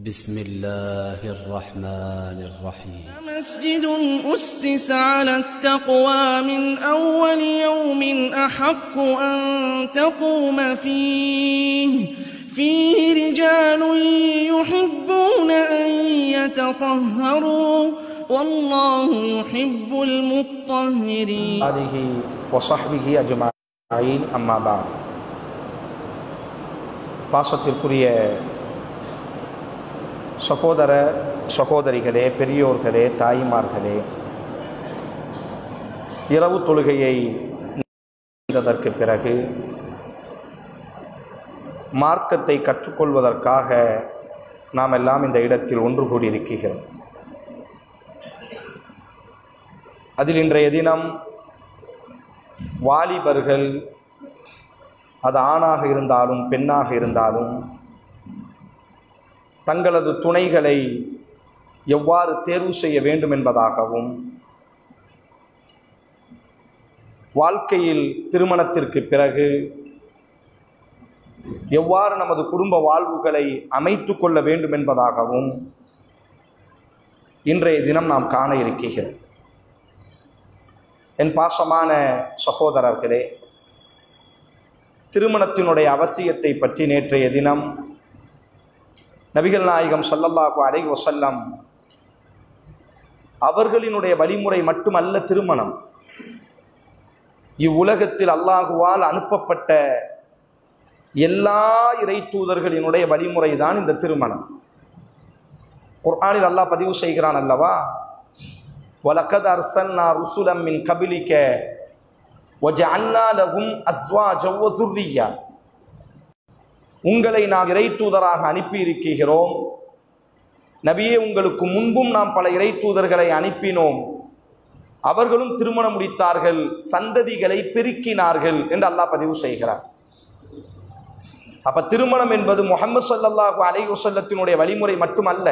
بسم الله الرحمن الرحيم مسجد أسس على التقوى من أول يوم أحق أن تقوم فيه فيه رجال يحبون أن يتطهروا والله يحب المطهرين آله وصحبه أجمعين أما بعد பாசத்திற்குரிய சகோதர சகோதரிகளே பெரியோர்களே தாய்மார்களே இரவு தொழுகையை செய்ததற்கு பிறகு மார்க்கத்தை கற்றுக்கொள்வதற்காக நாம் எல்லாம் இந்த இடத்தில் ஒன்று கூடியிருக்கிறோம் அதில் இன்றைய தினம் வாலிபர்கள் அது ஆணாக இருந்தாலும் பெண்ணாக இருந்தாலும் தங்களது துணைகளை எவ்வாறு தேர்வு செய்ய வேண்டும் என்பதாகவும் வாழ்க்கையில் திருமணத்திற்கு பிறகு எவ்வாறு நமது குடும்ப வாழ்வுகளை அமைத்து கொள்ள வேண்டும் என்பதாகவும் இன்றைய தினம் நாம் காண இருக்கிறோம் என் பாசமான சகோதரர்களே திருமணத்தினுடைய அவசியத்தை பற்றி நேற்றைய தினம் நபிகள் நாயகம் ஸல்லல்லாஹு அலைஹி வஸல்லம் அவர்களினுடைய வழிமுறை மட்டுமல்ல திருமணம் இவ்வுலகத்தில் அல்லாஹுவால் அனுப்பப்பட்ட எல்லா இறை தூதர்களினுடைய வழிமுறை தான் இந்த திருமணம் குர்ஆனில் அல்லாஹ் பதிவு செய்கிறான் அல்லவா வலக்கத் அர்சல்னா ருசுலம் மின் கபிலிக்க وَجَعَلْنَا لَهُمْ أَزْوَاجًا وَذُرِّيَّةً உங்களை நாம் இறை தூதராக அனுப்பியிருக்கிறோம் நபியே உங்களுக்கு முன்பும் நாம் பல இறை தூதர்களை அனுப்பினோம் அவர்களும் திருமணம் முடித்தார்கள் சந்ததிகளை பெருக்கினார்கள் என்று அல்லாஹ் பதிவு செய்கிறார் அப்ப திருமணம் என்பது முகமது சல்லல்லாஹு அலைஹி வஸல்லத்தினுடைய வழிமுறை மட்டுமல்ல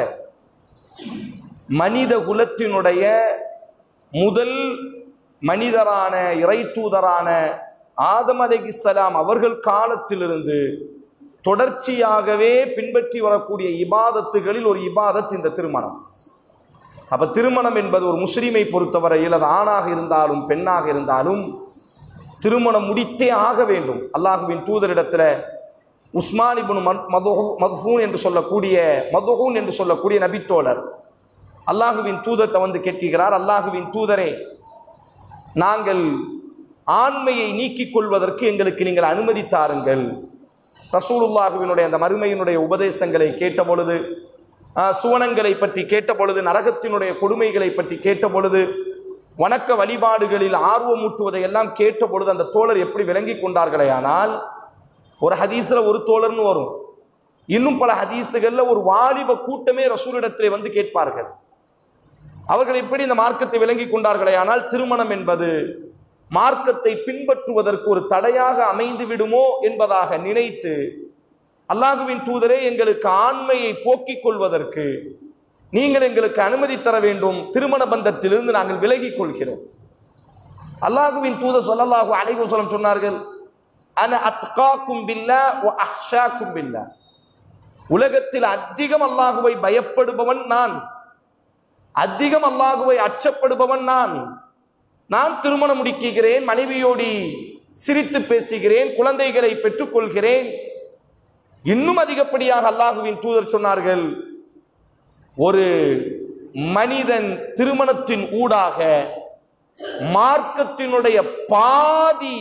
மனித குலத்தினுடைய முதல் மனிதரான இறை தூதரான ஆதம் அலைஹிஸ்ஸலாம் அவர்கள் காலத்திலிருந்து தொடர்ச்சியாகவே பின்பற்றி வரக்கூடிய இபாதத்துகளில் ஒரு இபாதத் இந்த திருமணம் அப்ப திருமணம் என்பது ஒரு முஸ்லீமை பொறுத்தவரையில் அது ஆணாக இருந்தாலும் பெண்ணாக இருந்தாலும் திருமணம் முடித்தே ஆக வேண்டும் அல்லாஹுவின் தூதரிடத்துல உஸ்மான் இப்னு மது மதுஹூன் என்று சொல்லக்கூடிய மதுஹூன் என்று சொல்லக்கூடிய நபித்தோழர் அல்லாஹுவின் தூதர்கிட்ட வந்து கேட்கிறார் அல்லாஹுவின் தூதரே நாங்கள் ஆண்மையை நீக்கிக் கொள்வதற்கு எங்களுக்கு நீங்கள் அனுமதி தாருங்கள் ரசூலுல்லாஹுவினுடைய அந்த மறுமையினுடைய உபதேசங்களை கேட்ட பொழுது ஆஹ், சுவனங்களை பற்றி கேட்ட பொழுது நரகத்தினுடைய கொடுமைகளை பற்றி கேட்ட பொழுது வணக்க வழிபாடுகளில் ஆர்வமூட்டுவதை எல்லாம் கேட்ட பொழுது அந்த தோழர் எப்படி விளங்கி கொண்டார்களே ஆனால் ஒரு ஹதீஸ்ல ஒரு தோழர்னு வரும் இன்னும் பல ஹதீஸுகள்ல ஒரு வாலிப கூட்டமே ரசூலிடத்திலே வந்து கேட்பார்கள் அவர்கள் எப்படி இந்த மார்க்கத்தை விளங்கி கொண்டார்களே ஆனால் திருமணம் என்பது மார்க்கத்தை பின்பற்றுவதற்கு ஒரு தடையாக அமைந்து விடுமோ என்பதாக நினைத்து அல்லாஹுவின் தூதரே எங்களுக்கு ஆண்மையை போக்கிக் கொள்வதற்கு நீங்கள் எங்களுக்கு அனுமதி தர வேண்டும் திருமண பந்தத்திலிருந்து நாங்கள் விலகிக் கொள்கிறோம் அல்லாஹுவின் தூதர் ஸல்லல்லாஹு அலைஹி வஸல்லம் சொன்னார்கள் அன அத்காக்கும் பில்லா வ அஹ்ஷாக்கும் பில்லா உலகத்தில் அதிகம் அல்லாஹுவை பயப்படுபவன் நான் அதிகம் அல்லாஹுவை அச்சப்படுபவன் நான் நான் திருமணம் முடிக்கிறேன் மனைவியோடி சிரித்து பேசுகிறேன் குழந்தைகளை பெற்றுக்கொள்கிறேன் இன்னும் அதிகப்படியாக அல்லாஹுவின் தூதர் சொன்னார்கள் ஒரு மனிதன் திருமணத்தின் ஊடாக மார்க்கத்தினுடைய பாதி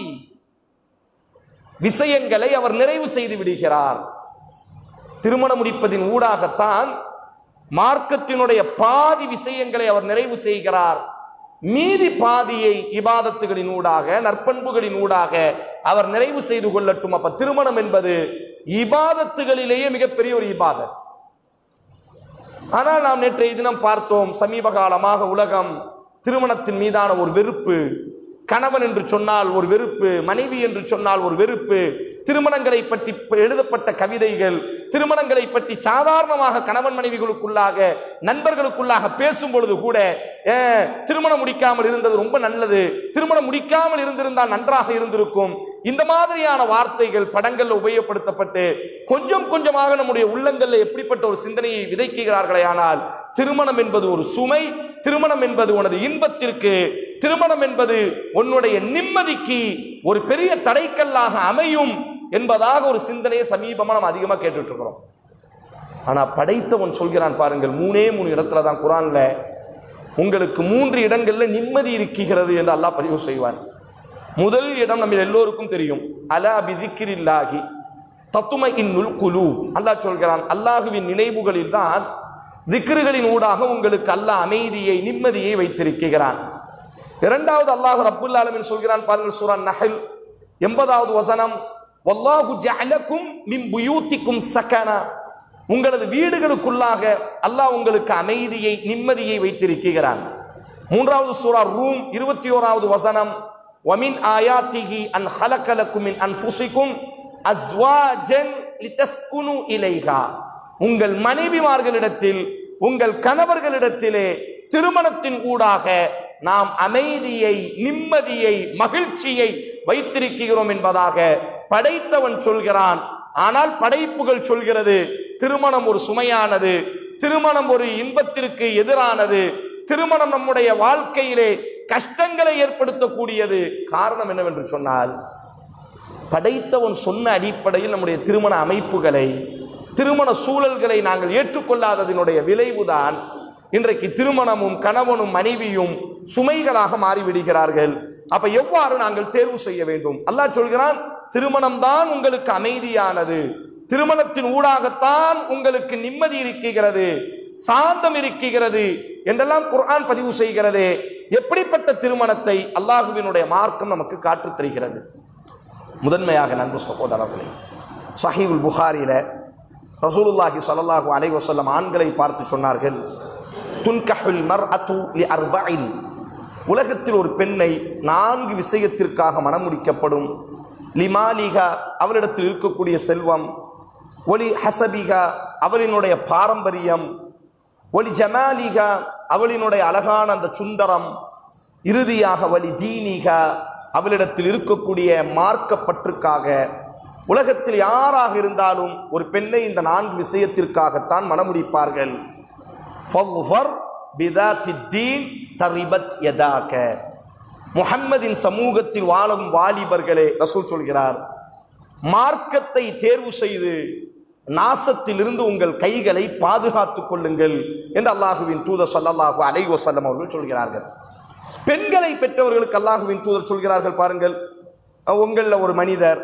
விஷயங்களை அவர் நிறைவு செய்து விடுகிறார் திருமணம் முடிப்பதின் ஊடாகத்தான் மார்க்கத்தினுடைய பாதி விஷயங்களை அவர் நிறைவு செய்கிறார் மீதி பாதியை இபாதத்துகளின் ஊடாக நற்பண்புகளின் ஊடாக அவர் நிறைவு செய்து கொள்ளட்டும் அப்ப திருமணம் என்பது இபாதத்துகளிலேயே மிகப்பெரிய ஒரு இபாதத் ஆனால் நாம் நேற்றைய தினம் பார்த்தோம் சமீப காலமாக உலகம் திருமணத்தின் மீதான ஒரு வெறுப்பு கணவன் என்று சொன்னால் ஒரு வெறுப்பு மனைவி என்று சொன்னால் ஒரு வெறுப்பு திருமணங்களை பற்றி எழுதப்பட்ட கவிதைகள் திருமணங்களை பற்றி சாதாரணமாக கணவன் மனைவிகளுக்குள்ளாக நண்பர்களுக்குள்ளாக பேசும் பொழுது கூட "ஏ, திருமணம் முடிக்காமல் இருந்தது ரொம்ப நல்லது திருமணம் முடிக்காமல் இருந்திருந்தால் நன்றாக இருந்திருக்கும் இந்த மாதிரியான வார்த்தைகள் படங்கள்ல உபயோகப்படுத்தப்பட்டு கொஞ்சம் கொஞ்சமாக நம்முடைய உள்ளங்கள்ல எப்படிப்பட்ட ஒரு சிந்தனையை விதைக்கிறார்களே ஆனால் திருமணம் என்பது ஒரு சுமை திருமணம் என்பது உனது இன்பத்திற்கு திருமணம் என்பது உன்னுடைய நிம்மதிக்கு ஒரு பெரிய தடைக்கல்லாக அமையும் என்பதாக ஒரு சிந்தனையை சமீபமா நம்ம அதிகமா கேட்டுட்டு இருக்கிறோம் ஆனா படைத்தவன் சொல்கிறான் பாருங்கள் மூணே மூணு இடத்துல தான் குரான்ல உங்களுக்கு மூன்று இடங்கள்ல நிம்மதி இருக்கிறது என்று அல்லாஹ் பதிவு செய்வான் முதல் இடம் நம்ம எல்லோருக்கும் தெரியும் அலா பிதிக்கிரில்லாகி தத்துமை இன்னுல் குலு அல்லாஹ் சொல்கிறான் அல்லாஹுவின் நினைவுகளில் தான் திக்ருகளின் ஊடாக உங்களுக்கு அல்லாஹ் அமைதியை நிம்மதியை வைத்திருக்கிறான் இரண்டாவது அல்லாஹ் ரப்புல் ஆலமீன் சொல்கிறான் பாருங்கள் சூரா நஹல் எண்பதாவது வசனம் வல்லாஹு ஜஅலக்கும் மின் புயூத்திக்கும் சகனா உங்களது வீடுகளுக்குள்ளாக அல்லாஹ் உங்களுக்கு அமைதியை நிம்மதியை வைத்திருக்கிறான் மூன்றாவது சூரா ரூம் இருபத்தி ஓராவது வசனம் வமின் ஆயாத்திஹி அன் ஹலக்கலக்கும் மின் அன்ஃபுசிக்கும் அஸ்வாஜன் லிதஸ்குனு இலைஹா உங்கள் மனைவிமார்களிடத்தில் உங்கள் கணவர்களிடத்திலே திருமணத்தின் ஊடாக நாம் அமைதியை நிம்மதியை மகிழ்ச்சியை வைத்திருக்கிறோம் என்பதாக படைத்தவன் சொல்கிறான் ஆனால் படைப்புகள் சொல்கிறது திருமணம் ஒரு சுமையானது திருமணம் ஒரு இன்பத்திற்கு எதிரானது திருமணம் நம்முடைய வாழ்க்கையிலே கஷ்டங்களை ஏற்படுத்தக்கூடியது காரணம் என்னவென்று சொன்னால் படைத்தவன் சொன்ன அடிப்படையில் நம்முடைய திருமண அமைப்புகளை திருமண சூழல்களை நாங்கள் ஏற்றுக்கொள்ளாததினுடைய விளைவுதான் இன்றைக்கு திருமணமும் கணவனும் மனைவியும் சுமைகளாக மாறிவிடுகிறார்கள் அப்ப எவ்வாறு நாங்கள் தேர்வு செய்ய வேண்டும் அல்லாஹ் சொல்கிறான் திருமணம் தான் உங்களுக்கு அமைதியானது திருமணத்தின் ஊடாகத்தான் உங்களுக்கு நிம்மதி இருக்கிறது சாந்தம் இருக்கிறது என்றெல்லாம் குர்ஆன் பதிவு செய்கிறது எப்படிப்பட்ட திருமணத்தை அல்லாஹுவினுடைய மார்க்கம் நமக்கு காற்றுத் தருகிறது முதன்மையாக நண்பு சகோதரர்களே சஹீவுல் புகாரில ரசூலுல்லாஹி ஸல்லல்லாஹு அலைஹி வஸல்லம் ஆண்களை பார்த்து சொன்னார்கள் துன்கஹுல் மர்அத்து லி அர்பஇன் உலகத்தில் ஒரு பெண்ணை நான்கு விஷயத்திற்காக மனம் முடிக்கப்படும் லிமாலிகா அவளிடத்தில் இருக்கக்கூடிய செல்வம் ஒலி ஹசபிகா அவளினுடைய பாரம்பரியம் ஒலி ஜமாலிகா அவளினுடைய அழகான அந்த சுந்தரம் இறுதியாக வலி தீனிகா அவளிடத்தில் இருக்கக்கூடிய மார்க்கப்பற்றுக்காக உலகத்தில் யாராக இருந்தாலும் ஒரு பெண்ணை இந்த நான்கு விஷயத்திற்காகத்தான் மனமுடிப்பார்கள் ஃபவ்ஃபர் பிதாத்தி தீன் தரிபத் யதாக முஹம்மதின் சமூகத்தில் வாழும் வாலிபர்களே ரசூல் சொல்கிறார் மார்க்கத்தை தேர்வு செய்து நாசத்திலிருந்து உங்கள் கைகளை பாதுகாத்துக் கொள்ளுங்கள் என்று அல்லாஹுவின் தூதர் ஸல்லல்லாஹு அலைஹி வஸல்லம் அவர்கள் சொல்கிறார்கள் பெண்களை பெற்றவர்களுக்கு அல்லாஹுவின் தூதர் சொல்கிறார்கள் பாருங்கள் உங்களில் ஒரு மனிதர்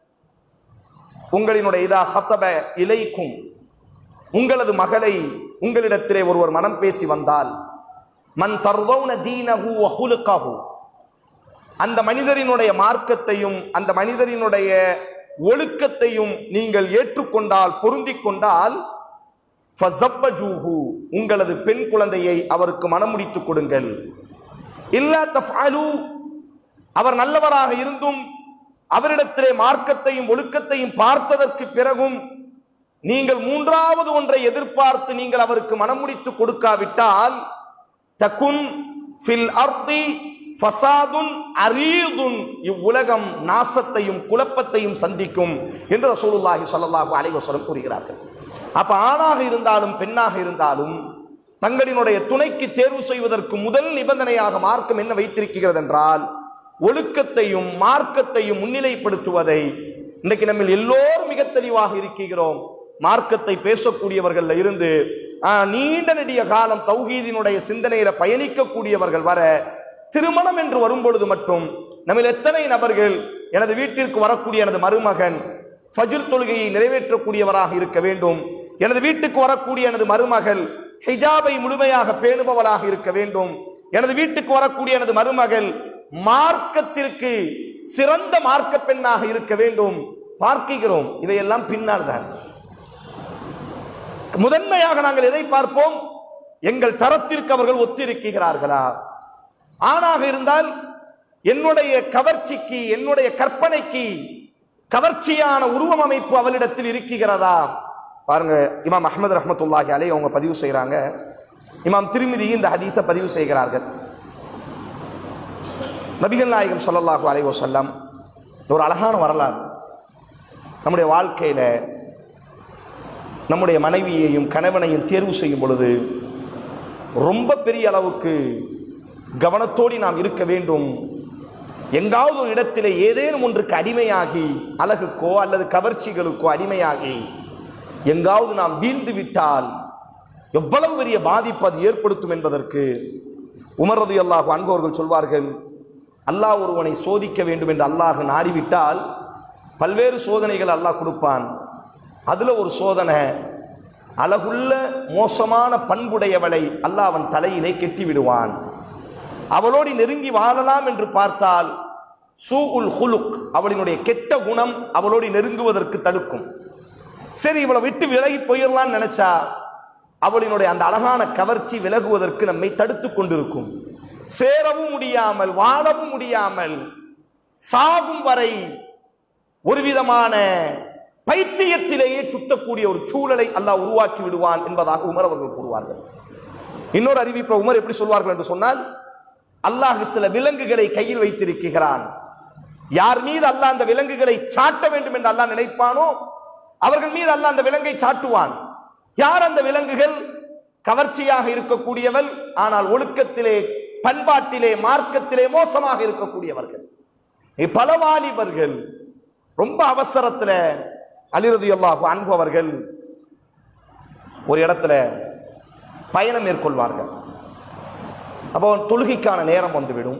உங்களினுடைய இதா ஹத்தப இலைக்கும் உங்களது மகளை உங்களிடத்திலே ஒருவர் மனம் பேசி வந்தால் மன் தர்வௌன தீனஹு வஹுலுகஹு அந்த மனிதரினுடைய மார்க்கத்தையும் அந்த மனிதரினுடைய ஒழுக்கத்தையும் நீங்கள் ஏற்றுக்கொண்டால் பொருந்திக் கொண்டால் ஃபஸவ்வஜூஹு, உங்களது பெண் குழந்தையை அவருக்கு மனமுடித்துக் கொடுங்கள் இல்லா தஃஅலு அவர் நல்லவராக இருந்தும் அவரிடத்திலே மார்க்கத்தையும் ஒழுக்கத்தையும் பார்த்ததற்கு பிறகும் நீங்கள் மூன்றாவது ஒன்றை எதிர்பார்த்து நீங்கள் அவருக்கு மனமுடித்து கொடுக்காவிட்டால் தகுன் ஃபில் அர்தி ஃபசாதுன் அரீதுன் இவ்வுலகம் நாசத்தையும் குழப்பத்தையும் சந்திக்கும் என்று ரசூலுல்லாஹி ஸல்லல்லாஹு அலைஹி வஸல்லம் கூறுகிறார்கள் அப்ப ஆணாக இருந்தாலும் பெண்ணாக இருந்தாலும் தங்களினுடைய துணைக்கு தேர்வு செய்வதற்கு முதல் நிபந்தனையாக மார்க்கம் என்ன வைத்திருக்கிறது என்றால் ஒழுக்கத்தையும் மார்க்கத்தையும் முன்னிலைப்படுத்துவதை இன்னைக்கு நம்ம எல்லோரும் மிக தெளிவாக இருக்கிறோம் மார்க்கத்தை பேசக்கூடியவர்கள்ல இருந்து ஆ, நீண்ட நெடிய காலம் தௌஹீதினுடைய சிந்தனையில பயணிக்கக்கூடியவர்கள் வர திருமணம் என்று வரும்பொழுது மட்டும் நம்ம எத்தனை நபர்கள் எனது வீட்டிற்கு வரக்கூடிய எனது மருமகன் ஃபஜ்ர் தொழுகையை நிறைவேற்றக்கூடியவராக இருக்க வேண்டும் எனது வீட்டுக்கு வரக்கூடிய எனது மருமகள் ஹிஜாபை முழுமையாக பேணுபவளாக இருக்க வேண்டும் எனது வீட்டுக்கு வரக்கூடிய எனது மருமகள் மார்க்கத்திற்கு சிறந்த மார்க்க பெண்ணாக இருக்க வேண்டும் பார்க்கிறோம் இதையெல்லாம் பின்னால் தான் முதன்மையாக நாங்கள் எதை பார்ப்போம் எங்கள் தரத்திற்கு அவர்கள் ஒத்திருக்கிறார்களா ஆணாக இருந்தால் என்னுடைய கவர்ச்சிக்கு என்னுடைய கற்பனைக்கு கவர்ச்சியான உருவம் அமைப்பு அவளிடத்தில் இருக்கிறதா பாருங்க இமாம் அஹ்மது ரஹ்மத்துல்லாஹி அலை அவங்க பதிவு செய்கிறாங்க இமாம் திருமிதி இந்த ஹதீஸை பதிவு செய்கிறார்கள் நபிகள் நாயகம் ஸல்லல்லாஹு அலைஹி வஸல்லம் ஒரு அழகான வரலாறு நம்முடைய வாழ்க்கையில் நம்முடைய மனைவியையும் கணவனையும் தேர்வு செய்யும் பொழுது ரொம்ப பெரிய அளவுக்கு கவனத்தோடு நாம் இருக்க வேண்டும் எங்காவது ஒரு இடத்திலே ஏதேனும் ஒன்றுக்கு அடிமையாகி அழகுக்கோ அல்லது கவர்ச்சிகளுக்கோ அடிமையாகி எங்காவது நாம் வீழ்ந்து விட்டால் எவ்வளவு பெரிய பாதிப்பு அது ஏற்படுத்தும் என்பதற்கு உமரது அல்லாஹ் அன்பவர்கள் சொல்வார்கள் அல்லாஹ் ஒருவனை சோதிக்க வேண்டும் என்று அல்லாஹ் நாடிவிட்டால் பல்வேறு சோதனைகள் அல்லாஹ் கொடுப்பான் அதுல ஒரு சோதனை அழகுள்ள மோசமான பண்புடையவளை அல்லாஹ் அவன் தலையிலே கெட்டி விடுவான் அவளோடு நெருங்கி வாழலாம் என்று பார்த்தால் சூ உல் ஹுலுக் அவளினுடைய கெட்ட குணம் அவளோடு நெருங்குவதற்கு தடுக்கும் சரி இவளை விட்டு விலகி போயிடலாம்னு நினைச்சா அவளினுடைய அந்த அழகான கவர்ச்சி விலகுவதற்கு நம்மை தடுத்து கொண்டிருக்கும் சேரவும் முடியாமல் வாழவும் முடியாமல் சாகும் வரை ஒரு விதமான பைத்தியத்திலேயே சுத்தக்கூடிய ஒரு சூழலை அல்லாஹ் உருவாக்கி விடுவான் என்பதாக உமர் அவர்கள் கூறுவார்கள் இன்னொரு அறிவிப்பை உமர் எப்படி சொல்வார்கள் என்று சொன்னால் அல்லாஹ் சில விலங்குகளை கையில் வைத்திருக்கிறான் யார் மீது அல்லாஹ் அந்த விலங்குகளை சாட்ட வேண்டும் என்று அல்லாஹ் நினைப்பானோ அவர்கள் மீது அல்லாஹ் அந்த விலங்கை சாட்டுவான் யார் அந்த விலங்குகள் கவர்ச்சியாக இருக்கக்கூடியவள் ஆனால் ஒழுக்கத்திலே பண்பாட்டிலே மார்க்கத்திலே மோசமாக இருக்கக்கூடியவர்கள் பல வாலிபர்கள் ரொம்ப அவசரத்துல அலிரதி அல்லாஹு அன்பவர்கள் ஒரு இடத்துல பயணம் மேற்கொள்வார்கள் அப்போ தொழுகைக்கான நேரம் வந்துவிடும்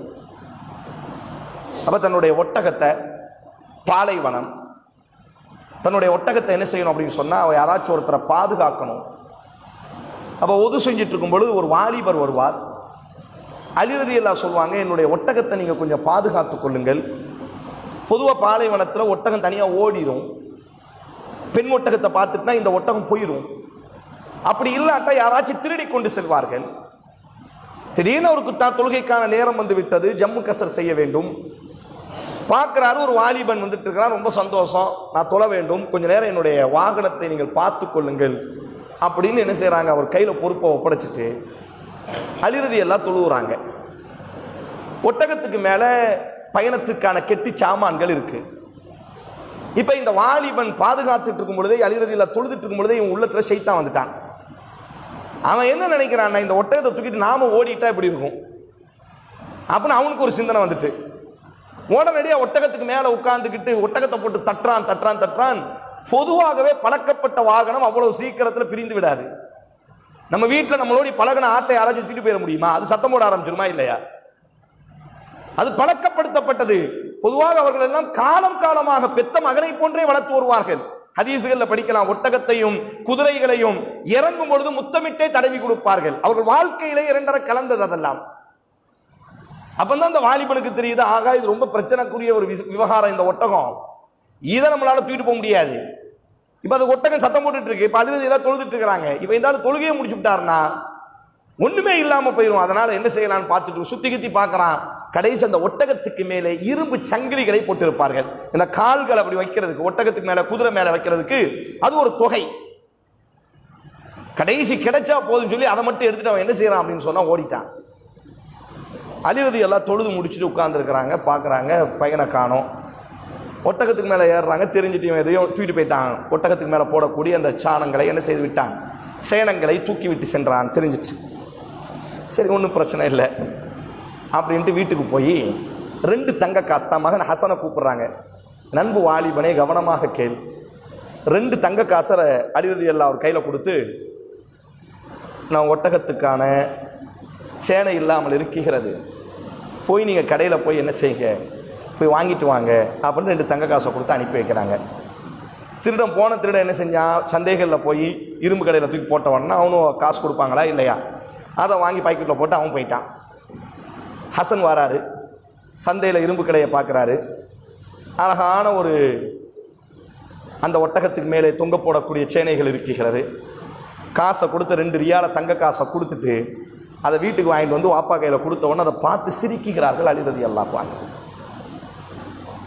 அப்போ தன்னுடைய ஒட்டகத்தை பாலைவனம் தன்னுடைய ஒட்டகத்தை என்ன செய்யணும் அப்படின்னு சொன்னால் அவ யாராச்சும் ஒருத்தரை பாதுகாக்கணும் அப்போ ஒது செஞ்சுட்டு இருக்கும் பொழுது ஒரு வாலிபர் வருவார் அலிரதி எல்லாம் சொல்லுவாங்க என்னுடைய ஒட்டகத்தை நீங்கள் கொஞ்சம் பாதுகாத்து கொள்ளுங்கள் பொதுவாக பாலைவனத்தில் ஒட்டகம் தனியாக ஓடிடும் பெண் ஒட்டகத்தை பார்த்துட்டுனா இந்த ஒட்டகம் போயிடும் அப்படி இல்லாட்டா யாராச்சும் திருடி கொண்டு செல்வார்கள் திடீர்னு அவருக்கு தான் தொழுகைக்கான நேரம் வந்து விட்டது ஜம்மு கசர் செய்ய வேண்டும் பார்க்குறாரு ஒரு வாலிபன் வந்துட்டு இருக்கிறார் ரொம்ப சந்தோஷம் நான் தொழ வேண்டும் கொஞ்ச நேரம் என்னுடைய வாகனத்தை நீங்கள் பார்த்து கொள்ளுங்கள் அப்படின்னு என்ன செய்கிறாங்க அவர் கையில் பொறுப்பை ஒப்படைச்சிட்டு அழிறதி எல்லாம் தொழுவுறாங்க ஒட்டகத்துக்கு மேலே பயணத்துக்கான கெட்டி சாமான்கள் இருக்கு இப்போ இந்த வாலிபன் பாதுகாத்துட்டு இருக்கும் பொழுதே அழிறதியில் தொழுதுட்டு இருக்கும் பொழுதே இவன் உள்ளத்தில் செய்தான் வந்துட்டான் அவன் என்ன நினைக்கிறான்னா இந்த ஒட்டகத்தை தூக்கிட்டு நாம ஓடிட்டா இப்படி இருக்கும் அப்படின்னு அவனுக்கு ஒரு சிந்தனை வந்துட்டு உடனடியாக ஒட்டகத்துக்கு மேலே உட்காந்துக்கிட்டு ஒட்டகத்தை போட்டு தட்டுறான் தட்டுறான் தட்டுறான் பொதுவாகவே பழக்கப்பட்ட வாகனம் அவ்வளவு சீக்கிரத்தில் பிரிந்து விடாது நம்ம வீட்டில் நம்மளோட பழகின ஆட்டை யாராச்சும் தூக்கிட்டு போயிட முடியுமா அது சத்தம் போட ஆரம்பிச்சிருமா இல்லையா அது பழக்கப்படுத்தப்பட்டது பொதுவாக அவர்கள் எல்லாம் காலம் காலமாக பெத்த மகனை போன்றே வளர்த்து வருவார்கள் ஹதீசுகளில் படிக்கலாம் ஒட்டகத்தையும் குதிரைகளையும் இறங்கும் பொழுது முத்தமிட்டே தடவி கொடுப்பார்கள் அவர்கள் வாழ்க்கையிலே இரண்டரை கலந்தது அதெல்லாம் அப்பதான் அந்த வாலிபனுக்கு தெரியுது ஆகா இது ரொம்ப பிரச்சனைக்குரிய ஒரு விச- விவகாரம் இந்த ஒட்டகம் இதை நம்மளால தூக்கிட்டு போக முடியாது இப்ப அது ஒட்டகம் சத்தம் போட்டுட்டு இருக்கு இப்ப அதுல எல்லாம் தொழுதுட்டு இருக்கிறாங்க இப்ப இந்த ஆளு தொழுகையை முடிச்சு விட்டாருன்னா ஒண்ணுமே இல்லாம போயிடும் அதனால என்ன செய்யலாம்னு பார்த்துட்டு சுத்தி கித்தி பார்க்கறான் கடைசி அந்த ஒட்டகத்துக்கு மேலே இரும்பு சங்கிலிகளை போட்டிருப்பார்கள் இந்த கால்கள் அப்படி வைக்கிறதுக்கு ஒட்டகத்துக்கு மேல குதிரை மேல வைக்கிறதுக்கு அது ஒரு தொகை கடைசி கிடைச்சா போதும்னு சொல்லி அதை மட்டும் எடுத்துட்டு அவன் என்ன செய்யறான் அப்படின்னு சொன்னா ஓடிட்டான் அலிரதி எல்லாம் தொழுது முடிச்சுட்டு உட்கார்ந்துருக்கிறாங்க பார்க்குறாங்க பையனை காணோம் ஒட்டகத்துக்கு மேலே ஏறுறாங்க தெரிஞ்சுட்டு இவன் எதையோ தூக்கிட்டு போயிட்டான் ஒட்டகத்துக்கு மேலே போடக்கூடிய அந்த சாணங்களை என்ன செய்து விட்டான் சேனங்களை தூக்கி விட்டு சென்றான் தெரிஞ்சிச்சு சரி ஒன்றும் பிரச்சனை இல்லை அப்படின்ட்டு வீட்டுக்கு போய் ரெண்டு தங்க காசு தான் மகன் ஹசனை கூப்பிடுறாங்க நண்பு வாலிபனே கவனமாக கேள் ரெண்டு தங்க காசை அடிரதி எல்லாம் அவர் கையில் கொடுத்து நான் ஒட்டகத்துக்கான சேனை இல்லாமல் இருக்கிறது போய் நீங்கள் கடையில் போய் என்ன செய்யுங்க போய் வாங்கிட்டு வாங்க அப்படின்னு ரெண்டு தங்க காசை கொடுத்து அனுப்பி வைக்கிறாங்க திருடன் போன திருடன் என்ன செஞ்சான் சந்தைகளில் போய் இரும்பு கடையில் தூக்கி போட்ட உடனே அவனும் காசு கொடுப்பாங்களா இல்லையா அதை வாங்கி பாக்கெட்டில் போட்டு அவன் போயிட்டான் ஹசன் வராரு சந்தையில் இரும்பு கடையை பார்க்குறாரு அழகான ஒரு அந்த ஒட்டகத்துக்கு மேலே தொங்க போடக்கூடிய சேனைகள் இருக்கிறது காசை கொடுத்து ரெண்டு ரியால தங்க காசை கொடுத்துட்டு அதை வீட்டுக்கு வாங்கிட்டு வந்து வாப்பா கையில் கொடுத்த உடனே அதை பார்த்து சிரிக்கிறார்கள் அழிறது எல்லாம்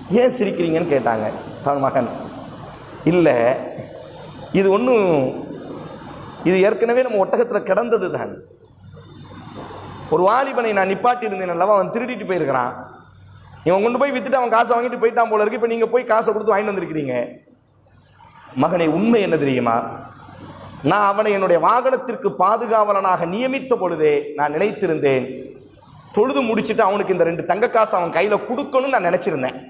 ஏன் சிரிக்கிறீங்கன்னு கேட்டாங்க தன் மகன் இல்லை இது ஒன்றும் இது ஏற்கனவே நம்ம ஒட்டகத்தில் கிடந்தது தான் ஒரு வாலிபனை நான் நிப்பாட்டி இருந்தேன் அல்லவா அவன் திருடிட்டு போயிருக்கிறான் இவன் கொண்டு போய் வித்துட்டு அவன் காசை வாங்கிட்டு போயிட்டான் போல இருக்கு இப்போ நீங்கள் போய் காசை கொடுத்து வாங்கிட்டு வந்திருக்கிறீங்க மகனே உண்மை என்ன தெரியுமா நான் அவனை என்னுடைய வாகனத்திற்கு பாதுகாவலனாக நியமித்த பொழுதே நான் நினைத்திருந்தேன் தொழுது முடிச்சுட்டு அவனுக்கு இந்த ரெண்டு தங்க காசு அவன் கையில் கொடுக்கணும்னு நான் நினைச்சிருந்தேன்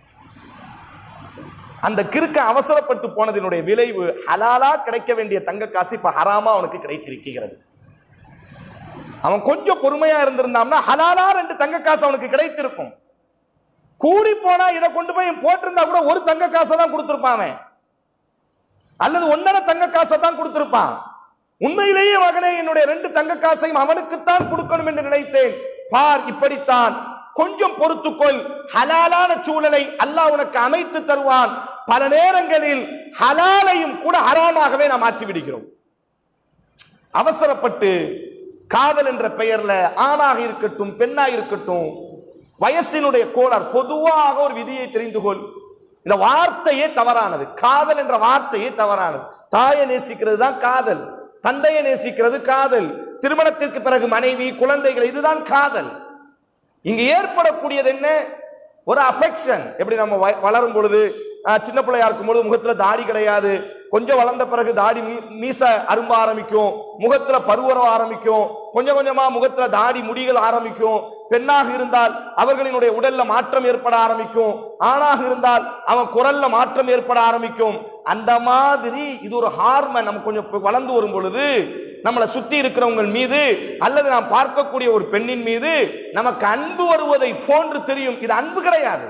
அந்த கிறுக்க அவசரப்பட்டு போனதினுடைய விளைவு ஹலாலா கிடைக்க வேண்டிய தங்க காசு இப்ப ஹராமா அவனுக்கு கிடைத்திருக்கிறது அவன் கொஞ்சம் பொறுமையா இருந்திருந்தான்னா ஹலாலா ரெண்டு தங்க காசு அவனுக்கு கிடைத்திருக்கும் கூடி போனா இதை கொண்டு போய் போட்டிருந்தா கூட ஒரு தங்க காசை தான் கொடுத்திருப்பான் அவன் அல்லது ஒன்னரை தங்க காசை தான் கொடுத்திருப்பான் உண்மையிலேயே மகனே என்னுடைய ரெண்டு தங்க காசையும் அவனுக்குத்தான் கொடுக்கணும் என்று நினைத்தேன் பார் இப்படித்தான் கொஞ்சம் பொறுத்துக்கொள் ஹலாலான சூழலை அல்லாஹ் உனக்கு அமைத்து தருவான் பல நேரங்களில் ஹலாலையும் கூட ஹராமாகவே நாம் மாற்றி விடுகிறோம் அவசரப்பட்டு காதல் என்ற பெயர்ல ஆணாக இருக்கட்டும் பெண்ணாக இருக்கட்டும் வயசினுடைய கோளார் பொதுவாக ஒரு விதியை தெரிந்து கொள் இந்த வார்த்தையே தவறானது காதல் என்ற வார்த்தையே தவறானது தாயை நேசிக்கிறது தான் காதல் தந்தையை நேசிக்கிறது காதல் திருமணத்திற்கு பிறகு மனைவி குழந்தைகள் இதுதான் காதல் இங்க ஏற்படக்கூடியது என்ன ஒரு அஃபெக்ஷன் எப்படி நம்ம வ- வளரும் பொழுது ஆஹ், சின்ன பிள்ளையா இருக்கும் பொழுது முகத்துல தாடி கிடையாது கொஞ்சம் வளர்ந்த பிறகு தாடி மீ- மீச அரும்ப ஆரம்பிக்கும் முகத்துல பருவரம் ஆரம்பிக்கும் கொஞ்சம் கொஞ்சமா முகத்துல தாடி முடிகள் ஆரம்பிக்கும் பெண்ணாக இருந்தால் அவர்களினுடைய உடல்ல மாற்றம் ஏற்பட ஆரம்பிக்கும் ஆணாக இருந்தால் அவன் குரல்ல மாற்றம் ஏற்பட ஆரம்பிக்கும் அந்த மாதிரி இது ஒரு ஹார்மன் நம்ம கொஞ்சம் இப்ப வளர்ந்து வரும் பொழுது நம்மளை சுத்தி இருக்கிறவங்க மீது அல்லது நாம் பார்க்கக்கூடிய ஒரு பெண்ணின் மீது நமக்கு அன்பு வருவதை போன்று தெரியும் இது அன்பு கிடையாது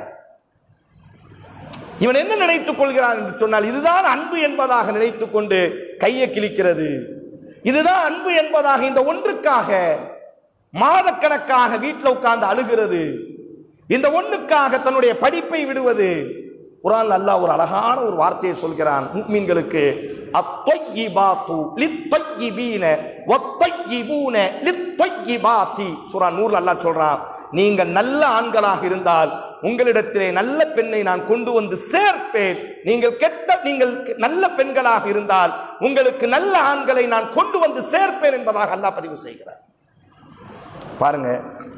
இவன் என்ன நினைத்துக் கொள்கிறான் என்று சொன்னால் இதுதான் அன்பு என்பதாக நினைத்துக் கொண்டு கையை கிழிக்கிறது இதுதான் அன்பு என்பதாக இந்த ஒன்றுக்காக மாதக்கணக்காக வீட்டில் உட்கார்ந்து அழுகிறது இந்த ஒண்ணுக்காக தன்னுடைய படிப்பை விடுவது குரான் அல்லாஹ் ஒரு அழகான ஒரு வார்த்தையை சொல்கிறான் முக்மீன்களுக்கு அத்தொய்யிபாத்து லித்தொய்யிபீன வத்தொய்யிபூன லித்தொய்யிபாத்தி சூரா நூறுல அல்லாஹ் சொல்றான் நீங்கள் நல்ல ஆண்களாக இருந்தால் உங்களிடத்திலே நல்ல பெண்ணை நான் கொண்டு வந்து சேர்ப்பேன் நீங்கள் கெட்ட நீங்கள் நல்ல பெண்களாக இருந்தால் உங்களுக்கு நல்ல ஆண்களை நான் கொண்டு வந்து சேர்ப்பேன் என்பதாக அல்லாஹ் பதிவு செய்கிறார் பாருங்க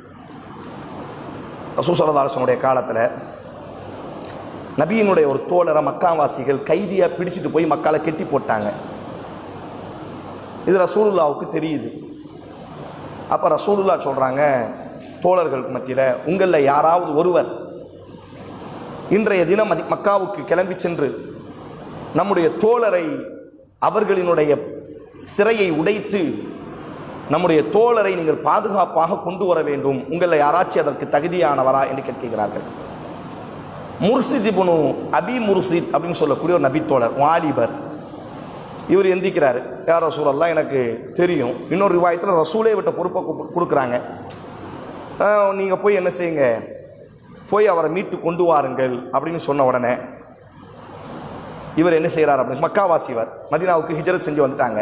ரசூசலதாசனுடைய காலத்தில் நபியினுடைய ஒரு தோழரை மக்காவாசிகள் கைதியாக பிடிச்சிட்டு போய் மக்களை கெட்டி போட்டாங்க இது ரசூலுல்லாவுக்கு தெரியுது அப்போ ரசூலுல்லா சொல்கிறாங்க தோழர்களுக்கு மத்தியில் உங்களில் யாராவது ஒருவர் இன்றைய தினம் மதி மக்காவுக்கு கிளம்பி சென்று நம்முடைய தோழரை அவர்களினுடைய சிறையை உடைத்து நம்முடைய தோழரை நீங்கள் பாதுகாப்பாக கொண்டு வர வேண்டும் உங்களில் யாராச்சும் அதற்கு தகுதியானவரா என்று கேட்கிறார்கள் முர்சித் இப்னு அபி முர்சித் அப்படின்னு சொல்லக்கூடிய ஒரு நபித்தோழர் வாலிபர் இவர் எந்திக்கிறாரு யார் ரசூலெல்லாம் எனக்கு தெரியும் இன்னொரு ரிவாயத்தில் ரசூலே விட்ட பொறுப்பை கு- கொடுக்குறாங்க நீங்கள் போய் என்ன செய்யுங்க போய் அவரை மீட்டு கொண்டு வாருங்கள் அப்படின்னு சொன்ன உடனே இவர் என்ன செய்கிறார் அப்படின்னு மக்காவாசி இவர் மதீனாவுக்கு ஹிஜரத் செஞ்சு வந்துட்டாங்க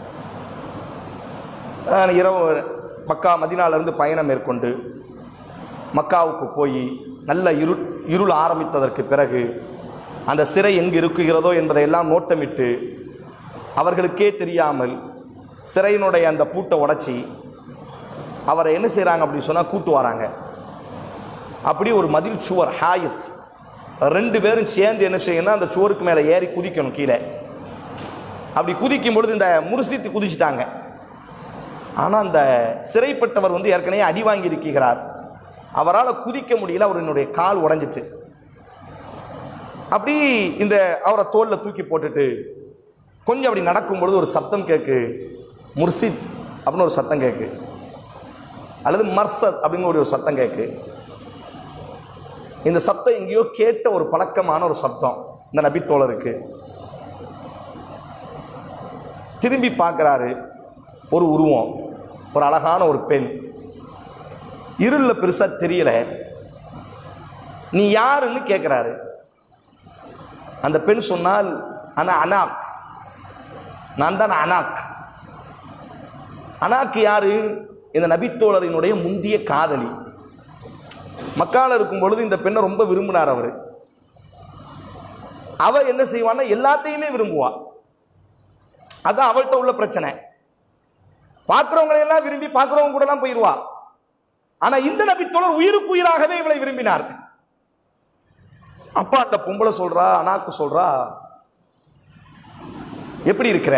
அஹ் இரவு மக்கா மதினாலிருந்து பயணம் மேற்கொண்டு மக்காவுக்கு போய் நல்ல இருள் இருள் ஆரம்பித்ததற்கு பிறகு அந்த சிறை எங்கு இருக்குகிறதோ என்பதையெல்லாம் நோட்டமிட்டு அவர்களுக்கே தெரியாமல் சிறையினுடைய அந்த பூட்டை உடைச்சி அவரை என்ன செய்கிறாங்க அப்படின்னு சொன்னால் கூட்டு வராங்க அப்படி ஒரு மதில் சுவர் ஹாயத் ரெண்டு பேரும் சேர்ந்து என்ன செய்யணும் அந்த சுவருக்கு மேலே ஏறி குதிக்கணும் கீழே அப்படி குதிக்கும் பொழுது இந்த முருசித்து குதிச்சிட்டாங்க ஆனால் அந்த சிறைப்பட்டவர் வந்து ஏற்கனவே அடி வாங்கி இருக்கிறார் அவரால் குதிக்க முடியல அவரினுடைய கால் உடைஞ்சிச்சு அப்படி இந்த அவரை தோல்ல தூக்கி போட்டுட்டு கொஞ்சம் அப்படி நடக்கும் பொழுது ஒரு சத்தம் கேட்கு முர்சித் அப்படின்னு ஒரு சத்தம் கேட்கு அல்லது மர்சத் அப்படின்னு ஒரு சத்தம் கேட்கு இந்த சத்தம் எங்கேயோ கேட்ட ஒரு பழக்கமான ஒரு சத்தம் இந்த நபித்தோழருக்கு திரும்பி பார்க்குறாரு ஒரு உருவம் ஒரு அழகான ஒரு பெண் இருளில் பெருசாக தெரியல நீ யாருன்னு கேட்குறாரு அந்த பெண் சொன்னால் அனா அனாக் நான் தான் அனாக் அனாக் யாரு இந்த நபித்தோழரினுடைய முந்திய காதலி மக்கால இருக்கும் பொழுது இந்த பெண்ணை ரொம்ப விரும்பினார் அவர் அவ என்ன செய்வான்னா எல்லாத்தையுமே விரும்புவா அதான் அவள்கிட்ட உள்ள பிரச்சனை பார்க்கிறவங்களை எல்லாம் விரும்பி பார்க்கிறவங்க கூட எல்லாம் போயிடுவா ஆனா இந்த நபித்தோழர் உயிருக்கு உயிராகவே இவளை விரும்பினார் அப்பா அந்த பொம்பளை சொல்றா அனாக்கு சொல்றா எப்படி இருக்கிற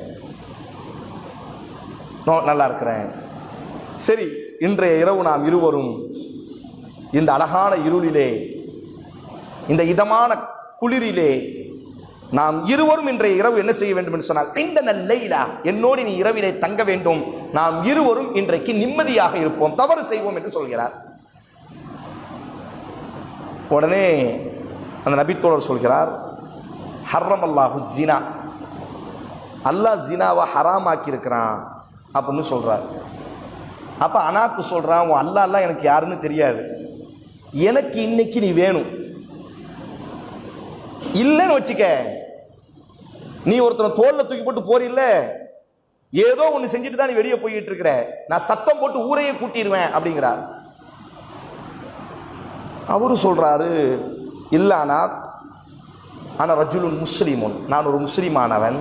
"நோ, நல்லா இருக்கிறேன் சரி இன்றைய இரவு நாம் இருவரும் இந்த அழகான இருளிலே இந்த இதமான குளிரிலே நாம் இருவரும் இன்றைய இரவு என்ன செய்ய வேண்டும் என்று சொன்னால் இந்த நல்லைலா என்னோடு நீ இரவிலே தங்க வேண்டும் நாம் இருவரும் இன்றைக்கு நிம்மதியாக இருப்போம் தவறு செய்வோம் என்று சொல்கிறார் உடனே அந்த நபித்தோழர் சொல்கிறார் ஹர்ரம் அல்லாஹு ஜினா அல்லாஹ் ஜினாவை ஹராமாக்கி இருக்கிறான் அப்படின்னு சொல்றார் அப்ப அனாக்கு சொல்றான் உன் அல்லாஹ் எனக்கு யாருன்னு தெரியாது எனக்கு இன்னைக்கு நீ வேணும் இல்லைன்னு வச்சுக்க நீ ஒருத்தனை தோல்ல தூக்கி போட்டு போறில்ல ஏதோ ஒன்று செஞ்சுட்டு தான் நீ வெளியே போயிட்டு இருக்கிற நான் சத்தம் போட்டு ஊரையே கூட்டிடுவேன் அப்படிங்கிறார் அவரு சொல்றாரு இல்லானா ஆனால் ரஜுலுன் முஸ்லிமுன் நான் ஒரு முஸ்லிமானவன்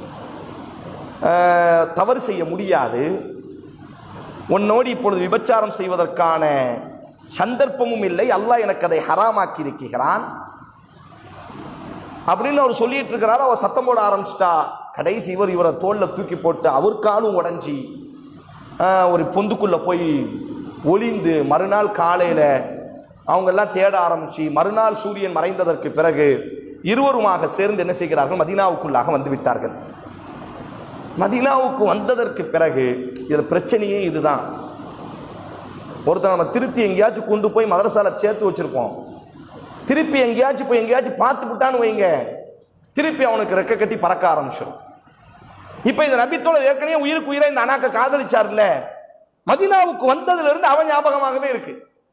அஹ், தவறு செய்ய முடியாது உன்னோடு இப்பொழுது விபச்சாரம் செய்வதற்கான சந்தர்ப்பமும் இல்லை அல்லாஹ் எனக்கு அதை ஹராமாக்கி இருக்கிறான் அப்படின்னு அவர் சொல்லிட்டு இருக்கிறாரு அவர் சத்தம் போட ஆரம்பிச்சிட்டா கடைசி இவர் இவரை தோல்ல தூக்கி போட்டு அவர் காலும் உடஞ்சி ஆஹ், ஒரு பொந்துக்குள்ள போய் ஒளிந்து மறுநாள் காலையில அவங்க எல்லாம் தேட ஆரம்பிச்சு மறுநாள் சூரியன் மறைந்ததற்கு பிறகு இருவருமாக சேர்ந்து என்ன செய்கிறார்கள் மதீனாவுக்குள்ளாக வந்து விட்டார்கள் மதீனாவுக்கு வந்ததற்கு பிறகு இதில் பிரச்சனையே இதுதான் ஒருத்தன் நம்ம திருத்தி எங்கேயாச்சும் கொண்டு போய் மதரசால சேர்த்து வச்சிருப்போம் திருப்பி எங்கேயாச்சும் போய் எங்கேயாச்சும் பார்த்து விட்டான்னு வைங்க திருப்பி அவனுக்கு ரெக்க கட்டி பறக்க ஆரம்பிச்சிடும் இப்போ இந்த நபித்தோட ஏற்கனவே உயிருக்கு உயிரை இந்த அண்ணாக்க காதலிச்சார்ல மதீனாவுக்கு வந்ததுல இருந்து அவன் ஞாபகமாகவே இருக்கு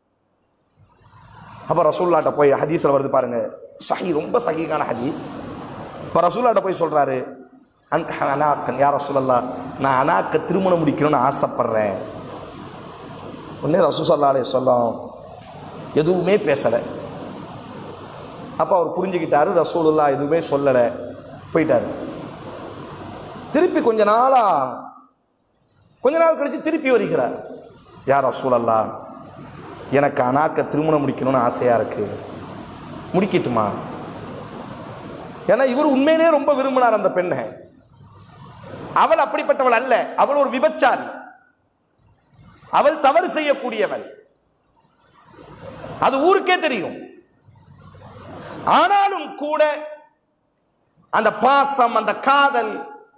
அப்ப ரசூல்லாட்ட போய் ஹதீஸ்ல வருது பாருங்க சஹி ரொம்ப சஹீகான ஹதீஸ் இப்போ ரசூல்லாட்ட போய் சொல்றாரு அன் அனாக்கன் யார் ரசூலல்லா நான் அனாக்க திருமணம் முடிக்கணும்னு ஆசைப்படுறேன் உடனே ரசூசல்லா அலைஹி சொல்லம் எதுவுமே பேசலை அப்போ அவர் புரிஞ்சுக்கிட்டாரு ரசூலுல்லா எதுவுமே சொல்லலை போயிட்டாரு திருப்பி கொஞ்ச நாளா கொஞ்ச நாள் கழிச்சு திருப்பி வருகிறார் யார் ரசூலல்லா எனக்கு அனாக்க திருமணம் முடிக்கணும்னு ஆசையா இருக்கு முடிக்கட்டுமா ஏன்னா இவர் உண்மையிலே ரொம்ப விரும்பினார் அந்த பெண்ணை அவள் அப்படிப்பட்டவள் அல்ல அவள் ஒரு விபச்சாரி அவள் தவறு செய்யக்கூடியவள் அது ஊருக்கே தெரியும் ஆனாலும் கூட அந்த பாசம் அந்த காதல்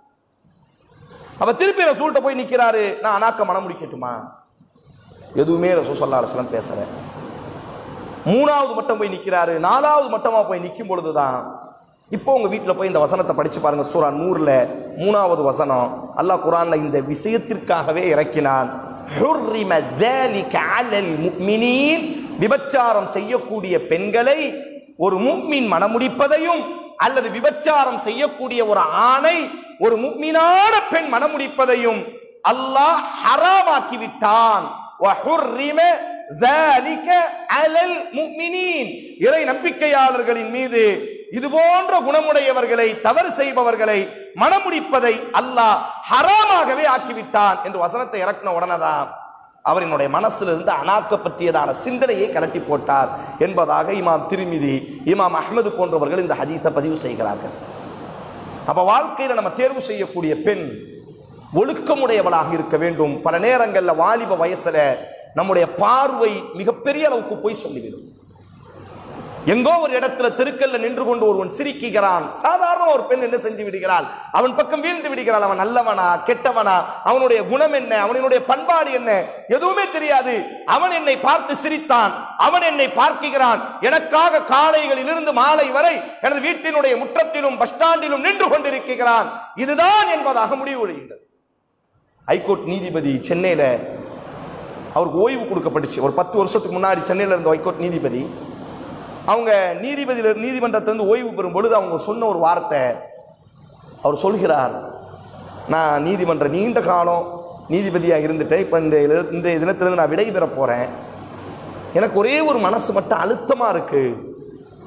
அவ திருப்பி ரசூல்கிட்ட போய் நிக்கிறாரு நான் அனாக்க மனம் முடிக்கட்டுமா எதுவுமே ரசூல் சல்லா அலுவலம் பேசல மூணாவது மட்டம் போய் நிக்கிறாரு நாலாவது மட்டமா போய் நிற்கும் பொழுதுதான் இப்போ உங்க வீட்டில் போய் இந்த வசனத்தை படிச்சு பாருங்க சூரா நூறுல மூணாவது வசனம் அல்லாஹ் குரான்ல இந்த விஷயத்திற்காகவே இறக்கினான் حُرِّمَ ذَلِكَ عَلَى الْمُؤْمِنِينَ விபச்சாரம் செய்யக்கூடிய பெண்களை ஒரு முக்மின் மனமுடிப்பதையும் அல்லது விபச்சாரம் செய்யக்கூடிய ஒரு ஆணை ஒரு முக்மினான பெண் மனமுடிப்பதையும் அல்லாஹ் ஹராமாக்கி விட்டான் وَحُرِّمَ ذَلِكَ عَلَى الْمُؤْمِنِينَ இறை நம்பிக்கையாளர்களின் மீது இது போன்ற குணமுடையவர்களை தவறு செய்பவர்களை மனமுடிப்பதை அல்லாஹ் ஹராமாகவே ஆக்கிவிட்டான் என்று வசனத்தை இறக்கின உடனேதான் அவரினுடைய மனசுல இருந்து அனாக்க பற்றியதான சிந்தனையை கலட்டி போட்டார் என்பதாக இமாம் திருமிதி இமாம் அஹ்மது போன்றவர்கள் இந்த ஹதீஸை பதிவு செய்கிறார்கள் அப்ப வாழ்க்கையில நம்ம தேர்வு செய்யக்கூடிய பெண் ஒழுக்கமுடையவளாக இருக்க வேண்டும் பல நேரங்கள்ல வாலிப வயசுல நம்முடைய பார்வை மிகப்பெரிய அளவுக்கு போய் சொல்லிவிடும் எங்கோ ஒரு இடத்துல தெருக்கல்ல நின்று கொண்டு ஒருவன் சிரிக்கிறான் சாதாரண ஒரு பெண் என்ன செஞ்சு விடுகிறாள் அவன் பக்கம் வீழ்ந்து விடுகிறாள் அவன் நல்லவனா கெட்டவனா அவனுடைய குணம் என்ன அவனுடைய பண்பாடு என்ன எதுவுமே தெரியாது அவன் என்னை பார்த்து சிரித்தான் அவன் என்னை பார்க்கிறான் எனக்காக காலைகளிலிருந்து மாலை வரை எனது வீட்டினுடைய முற்றத்திலும் பஸ் ஸ்டாண்டிலும் நின்று கொண்டிருக்கிறான் இதுதான் என்பதாக முடிவு விடுகிறது ஹைகோர்ட் நீதிபதி சென்னையில அவருக்கு ஓய்வு கொடுக்கப்பட்டுச்சு ஒரு பத்து வருஷத்துக்கு முன்னாடி சென்னையில் இருந்த ஹைகோர்ட் நீதிபதி அவங்க நீதிபதி நீதிமன்றத்திலிருந்து ஓய்வு பெறும் பொழுது அவங்க சொன்ன ஒரு வார்த்தை அவர் சொல்கிறார் நான் நீதிமன்ற நீண்ட காலம் நீதிபதியாக இருந்துட்டேன் இப்போ இந்த இல- இந்த தினத்திலிருந்து நான் விடை பெற போகிறேன் எனக்கு ஒரே ஒரு மனசு மட்டும் அழுத்தமாக இருக்கு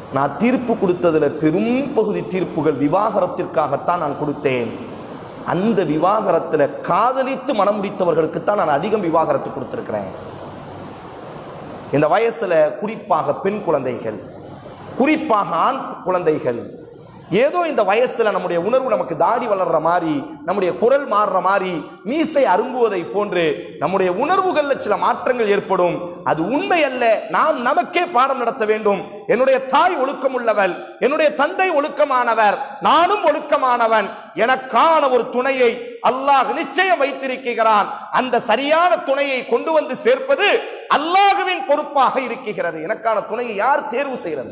நான் தீர்ப்பு கொடுத்ததுல பெரும் பகுதி தீர்ப்புகள் விவாகரத்திற்காகத்தான் நான் கொடுத்தேன் அந்த விவாகரத்துல காதலித்து மனம் முடித்தவர்களுக்குத்தான் நான் அதிகம் விவாகரத்து கொடுத்திருக்கிறேன் இந்த வயசுல குறிப்பாக பெண் குழந்தைகள் குறிப்பாக ஆண் குழந்தைகள் ஏதோ இந்த வயசுல நம்முடைய உணர்வு நமக்கு தாடி வளர்ற மாதிரி நம்முடைய குரல் மாறுற மாதிரி மீசை அரும்புவதை போன்று நம்முடைய உணர்வுகள்ல சில மாற்றங்கள் ஏற்படும் அது உண்மை அல்ல நாம் நமக்கே பாடம் நடத்த வேண்டும் என்னுடைய தாய் ஒழுக்கம் உள்ளவள் என்னுடைய தந்தை ஒழுக்கமானவர் நானும் ஒழுக்கமானவன் எனக்கான ஒரு துணையை அல்லாஹ் நிச்சயம் வைத்திருக்கிறான் அந்த சரியான துணையை கொண்டு வந்து சேர்ப்பது அல்லாஹுவின் பொறுப்பாக இருக்கிறது எனக்கான துணையை யார் தேர்வு செய்கிறது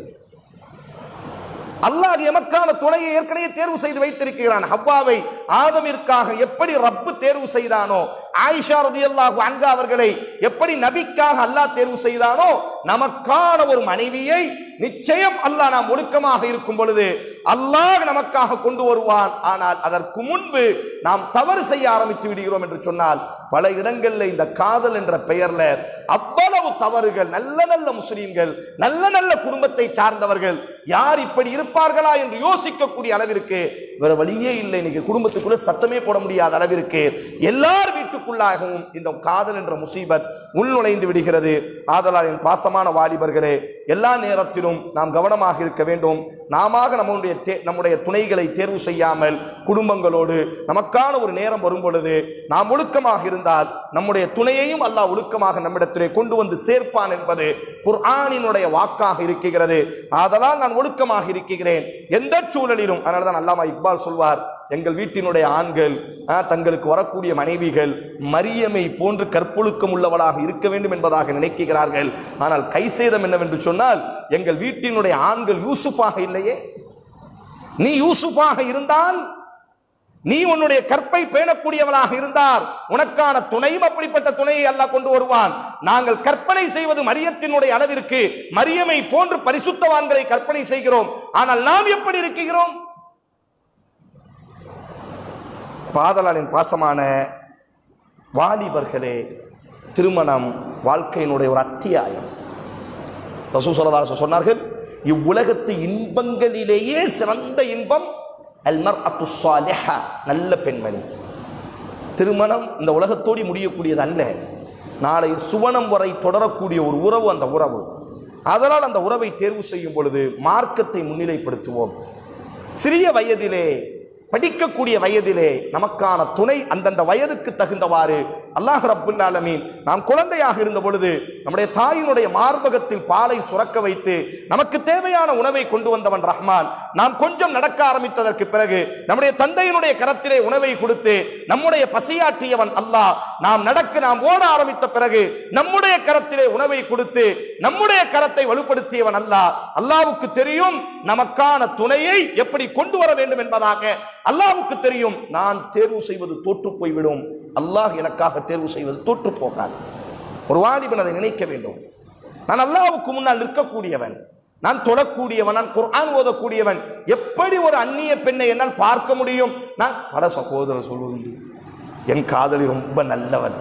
அல்லாஹ் எமக்கான துணையை ஏற்கனவே தேர்வு செய்து வைத்திருக்கிறான் ஹவ்வாவை ஆதமிற்காக எப்படி ரப்பு தேர்வு செய்தானோ ஆயிஷா ரதியல்லாஹு அன்கா அவர்களை எப்படி நபிக்காக அல்லாஹ் தேர்வு செய்தானோ நமக்கான ஒரு மனைவியை நிச்சயம் அல்லாஹ் நாம் ஒழுக்கமாக இருக்கும் பொழுது அல்லாஹ் நமக்காக கொண்டு வருவான் ஆனால் அதற்கு முன்பு நாம் தவறு செய்ய ஆரம்பித்து விடுகிறோம் என்று சொன்னால் பல இடங்களில் இந்த காதல் என்ற பெயர்ல அவ்வளவு தவறுகள் நல்ல நல்ல முஸ்லீம்கள் நல்ல நல்ல குடும்பத்தை சார்ந்தவர்கள் யார் இப்படி இருப்பார்களா என்று யோசிக்கக்கூடிய அளவிற்கு வேற வழியே இல்லை இன்னைக்கு குடும்பத்துக்குள்ள சத்தமே போட முடியாத அளவிற்கு எல்லார் வீட்டுக்குள்ளாகவும் இந்த காதல் என்ற முசீபத் உள்நுழைந்து விடுகிறது ஆதலால் என் பாசமான வாலிபர்களே எல்லா நேரத்திலும் நாம் கவனமாக இருக்க வேண்டும் நாம நம்முடைய தே- நம்முடைய துணைகளை தேர்வு செய்யாமல் குடும்பங்களோடு நமக்கான ஒரு நேரம் வரும் பொழுது நாம் ஒழுக்கமாக இருந்தால் நம்முடைய துணையையும் அல்லாஹ் ஒழுக்கமாக நம்மிடத்திலே கொண்டு வந்து சேர்ப்பான் என்பது குர்ஆனினுடைய வாக்காக இருக்கிறது ஆதலால் நான் ஒழுக்கமாக இருக்கிறேன் எந்த சூழலிலும் அதனால தான் அல்லாமா இக்பால் சொல்வார் எங்கள் வீட்டினுடைய ஆண்கள் ஆ, தங்களுக்கு வரக்கூடிய மனைவிகள் மரியமை போன்று கற்பொழுக்கம் உள்ளவளாக இருக்க வேண்டும் என்பதாக நினைக்கிறார்கள் ஆனால் கைசேதம் என்னவென்று சொன்னால் எங்கள் வீட்டினுடைய ஆண்கள் யூசுஃபாக இல்லையே நீ யூசுஃபாக இருந்தால் நீ உன்னுடைய கற்பை பேணக்கூடியவனாக இருந்தால் உனக்கான துணையும் அப்படிப்பட்ட துணையை அல்லாஹ் கொண்டு வருவான் நாங்கள் கற்பனை செய்வது மரியத்தினுடைய அளவிற்கு மரியமை போன்று பரிசுத்தவான்களை கற்பனை செய்கிறோம் ஆனால் நாம் எப்படி இருக்கிறோம் பாதலாளின் பாசமான வாலிபர்களே திருமணம் வாழ்க்கையினுடைய ஒரு அத்தியாயம் ரசூசலதாச சொன்னார்கள் இவ்வுலகத்து இன்பங்களிலேயே சிறந்த இன்பம் அல்மர் அத்து நல்ல பெண்மணி திருமணம் இந்த உலகத்தோடி முடியக்கூடியது அல்ல நாளை சுவனம் வரை தொடரக்கூடிய ஒரு உறவு அந்த உறவு அதனால் அந்த உறவை தேர்வு செய்யும் பொழுது மார்க்கத்தை முன்னிலைப்படுத்துவோம் சிறிய வயதிலே படிக்கக்கூடிய வயதிலே நமக்கான துணை அந்தந்த வயதுக்கு தகுந்தவாறு அல்லாஹ் ரப்புல் ஆலமீன் நாம் குழந்தையாக இருந்த பொழுது நம்முடைய தாயினுடைய மார்பகத்தில் பாலை சுரக்க வைத்து நமக்கு தேவையான உணவை கொண்டு வந்தவன் ரஹ்மான் நாம் கொஞ்சம் நடக்க ஆரம்பித்ததற்கு பிறகு நம்முடைய தந்தையினுடைய கரத்திலே உணவை கொடுத்து நம்முடைய பசியாற்றியவன் அல்லாஹ் நாம் நடக்க நாம் ஓட ஆரம்பித்த பிறகு நம்முடைய கரத்திலே உணவை கொடுத்து நம்முடைய கரத்தை வலுப்படுத்தியவன் அல்லாஹ் அல்லாஹ்வுக்கு தெரியும் நமக்கான துணையை எப்படி கொண்டு வர வேண்டும் என்பதாக அல்லாஹ்வுக்கு தெரியும் நான் தேர்வு செய்வது தோற்று போய்விடும் அல்லாஹ் எனக்காக தேர்வு செய்வது தோற்று போகாது ஒரு வாலிபன் அதை நினைக்க வேண்டும் நான் அல்லாஹ்வுக்கு முன்னால் நிற்கக்கூடியவன் நான் தொடக்கூடியவன் நான் குர்ஆன் ஓதக்கூடியவன் எப்படி ஒரு அந்நிய பெண்ணை என்னால் பார்க்க முடியும் நான் பல சகோதரர் சொல்வதுண்டு என் காதலி ரொம்ப நல்லவன்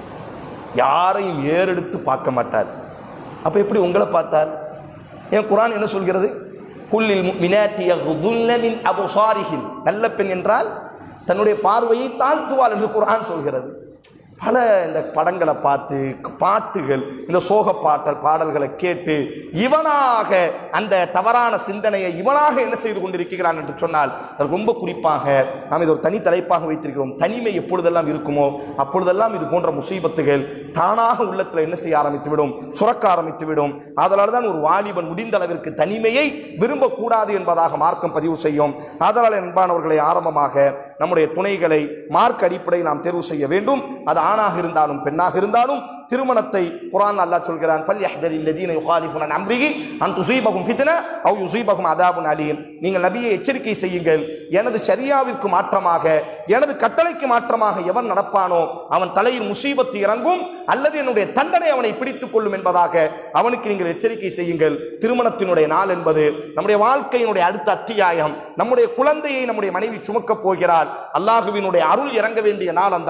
யாரையும் ஏறெடுத்து பார்க்க மாட்டார் அப்ப எப்படி உங்களை பார்த்தார் என் குர்ஆன் என்ன சொல்கிறது குல்லில் மினாத்தி யகுதுன்ன மின் அபுசாரிஹின் நல்ல பெண் என்றால் தன்னுடைய பார்வையை தாழ்த்துவாள் என்று குர்ஆன் சொல்கிறது பல இந்த படங்களை பார்த்து பாட்டுகள் இந்த சோக பாட்டல் பாடல்களை கேட்டு இவனாக அந்த தவறான சிந்தனையை இவனாக என்ன செய்து கொண்டிருக்கிறான் என்று சொன்னால் அது ரொம்ப குறிப்பாக நாம் இது ஒரு தனி தலைப்பாக வைத்திருக்கிறோம் தனிமை எப்பொழுதெல்லாம் இருக்குமோ அப்பொழுதெல்லாம் இது போன்ற முசீபத்துகள் தானாக உள்ளத்தில் என்ன செய்ய ஆரம்பித்து விடும் சுரக்க ஆரம்பித்து விடும் அதனால தான் ஒரு வாலிபன் முடிந்த அளவிற்கு தனிமையை விரும்பக்கூடாது என்பதாக மார்க்கம் பதிவு செய்யும் அதனால் அன்பானவர்களை ஆரம்பமாக நம்முடைய துணைகளை மார்க் அடிப்படையில் நாம் தேர்வு செய்ய வேண்டும் அது ஆணாக இருந்தாலும் பெண்ணாக இருந்தாலும் திருமணத்தை குரான் அல்லாஹ் சொல்கிறான் ஃபல்யஹ்தர் இல்லதீன யுகாலிஃபுன அன் அம்ரிஹி அன் துஸீபஹும் ஃபித்னா அவ் யுஸீபஹும் அதாபுன் அலீம் நீங்கள் நபியை எச்சரிக்கை செய்யுங்கள் எனது ஷரியாவிற்கு மாற்றமாக எனது கட்டளைக்கு மாற்றமாக எவன் நடப்பானோ அவன் தலையில் முசீபத்து இறங்கும் அல்லது என்னுடைய தண்டனை அவனை பிடித்துக் கொள்ளும் என்பதாக அவனுக்கு நீங்கள் எச்சரிக்கை செய்யுங்கள் திருமணத்தினுடைய நாள் என்பது நம்முடைய வாழ்க்கையினுடைய அடுத்த அத்தியாயம் நம்முடைய குழந்தையை நம்முடைய மனைவி சுமக்கப் போகிறாள் அல்லாஹுவினுடைய அருள் இறங்க வேண்டிய நாள் அந்த நாள்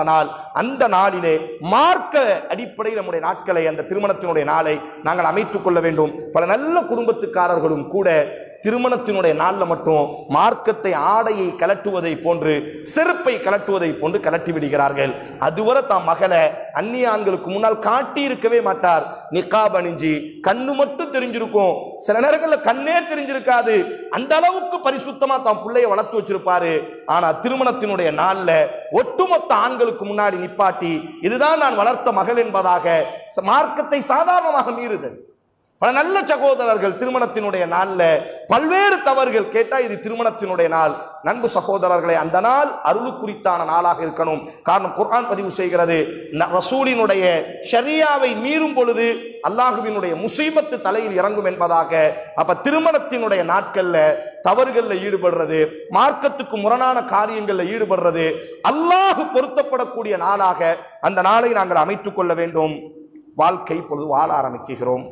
அந்த நாளிலே மார்க்க அடிப்படையில் நம்முடைய நாட்களை அந்த திருமணத்தினுடைய நாளை நாங்கள் அமைத்துக் கொள்ள வேண்டும் பல நல்ல குடும்பத்துக்காரர்களும் கூட திருமணத்தினுடைய நாளில் மட்டும் மார்க்கத்தை ஆடையை கலட்டுவதை போன்று செருப்பை கலட்டுவதை போன்று கலட்டி விடுகிறார்கள் அதுவரை தாம் மகளை அந்நிய ஆண்களுக்கு முன்னால் காட்டி இருக்கவே மாட்டார் நிக்காப் அணிஞ்சு கண்ணு மட்டும் தெரிஞ்சிருக்கும் சில நேரங்களில் கண்ணே தெரிஞ்சிருக்காது அந்த அளவுக்கு பரிசுத்தமா தாம் பிள்ளைய வளர்த்து வச்சிருப்பாரு ஆனா திருமணத்தினுடைய நாள்ல ஒட்டுமொத்த ஆண்களுக்கு முன்னாடி நிப்பாட்டி இதுதான் நான் வளர்த்த மகள் என்பதாக ச- மார்க்கத்தை சாதாரணமாக மீறுதல் பல நல்ல சகோதரர்கள் திருமணத்தினுடைய நாள்ல பல்வேறு தவறுகள் கேட்டா இது திருமணத்தினுடைய நாள் நண்பு சகோதரர்களை அந்த நாள் அருளுக்குறித்தான நாளாக இருக்கணும் காரணம் குர்ஆன் பதிவு செய்கிறது ந- ரசூலினுடைய ஷரியாவை மீறும் பொழுது அல்லாஹுவினுடைய முசீபத்து தலையில் இறங்கும் என்பதாக அப்ப திருமணத்தினுடைய நாட்கள்ல தவறுகள்ல ஈடுபடுறது மார்க்கத்துக்கு முரணான காரியங்கள்ல ஈடுபடுறது அல்லாஹ் பொருத்தப்படக்கூடிய நாளாக அந்த நாளை நாங்கள் அமைத்துக் கொள்ள வேண்டும் வாழ்க்கை பொழுது வாழ ஆரம்பிக்கிறோம்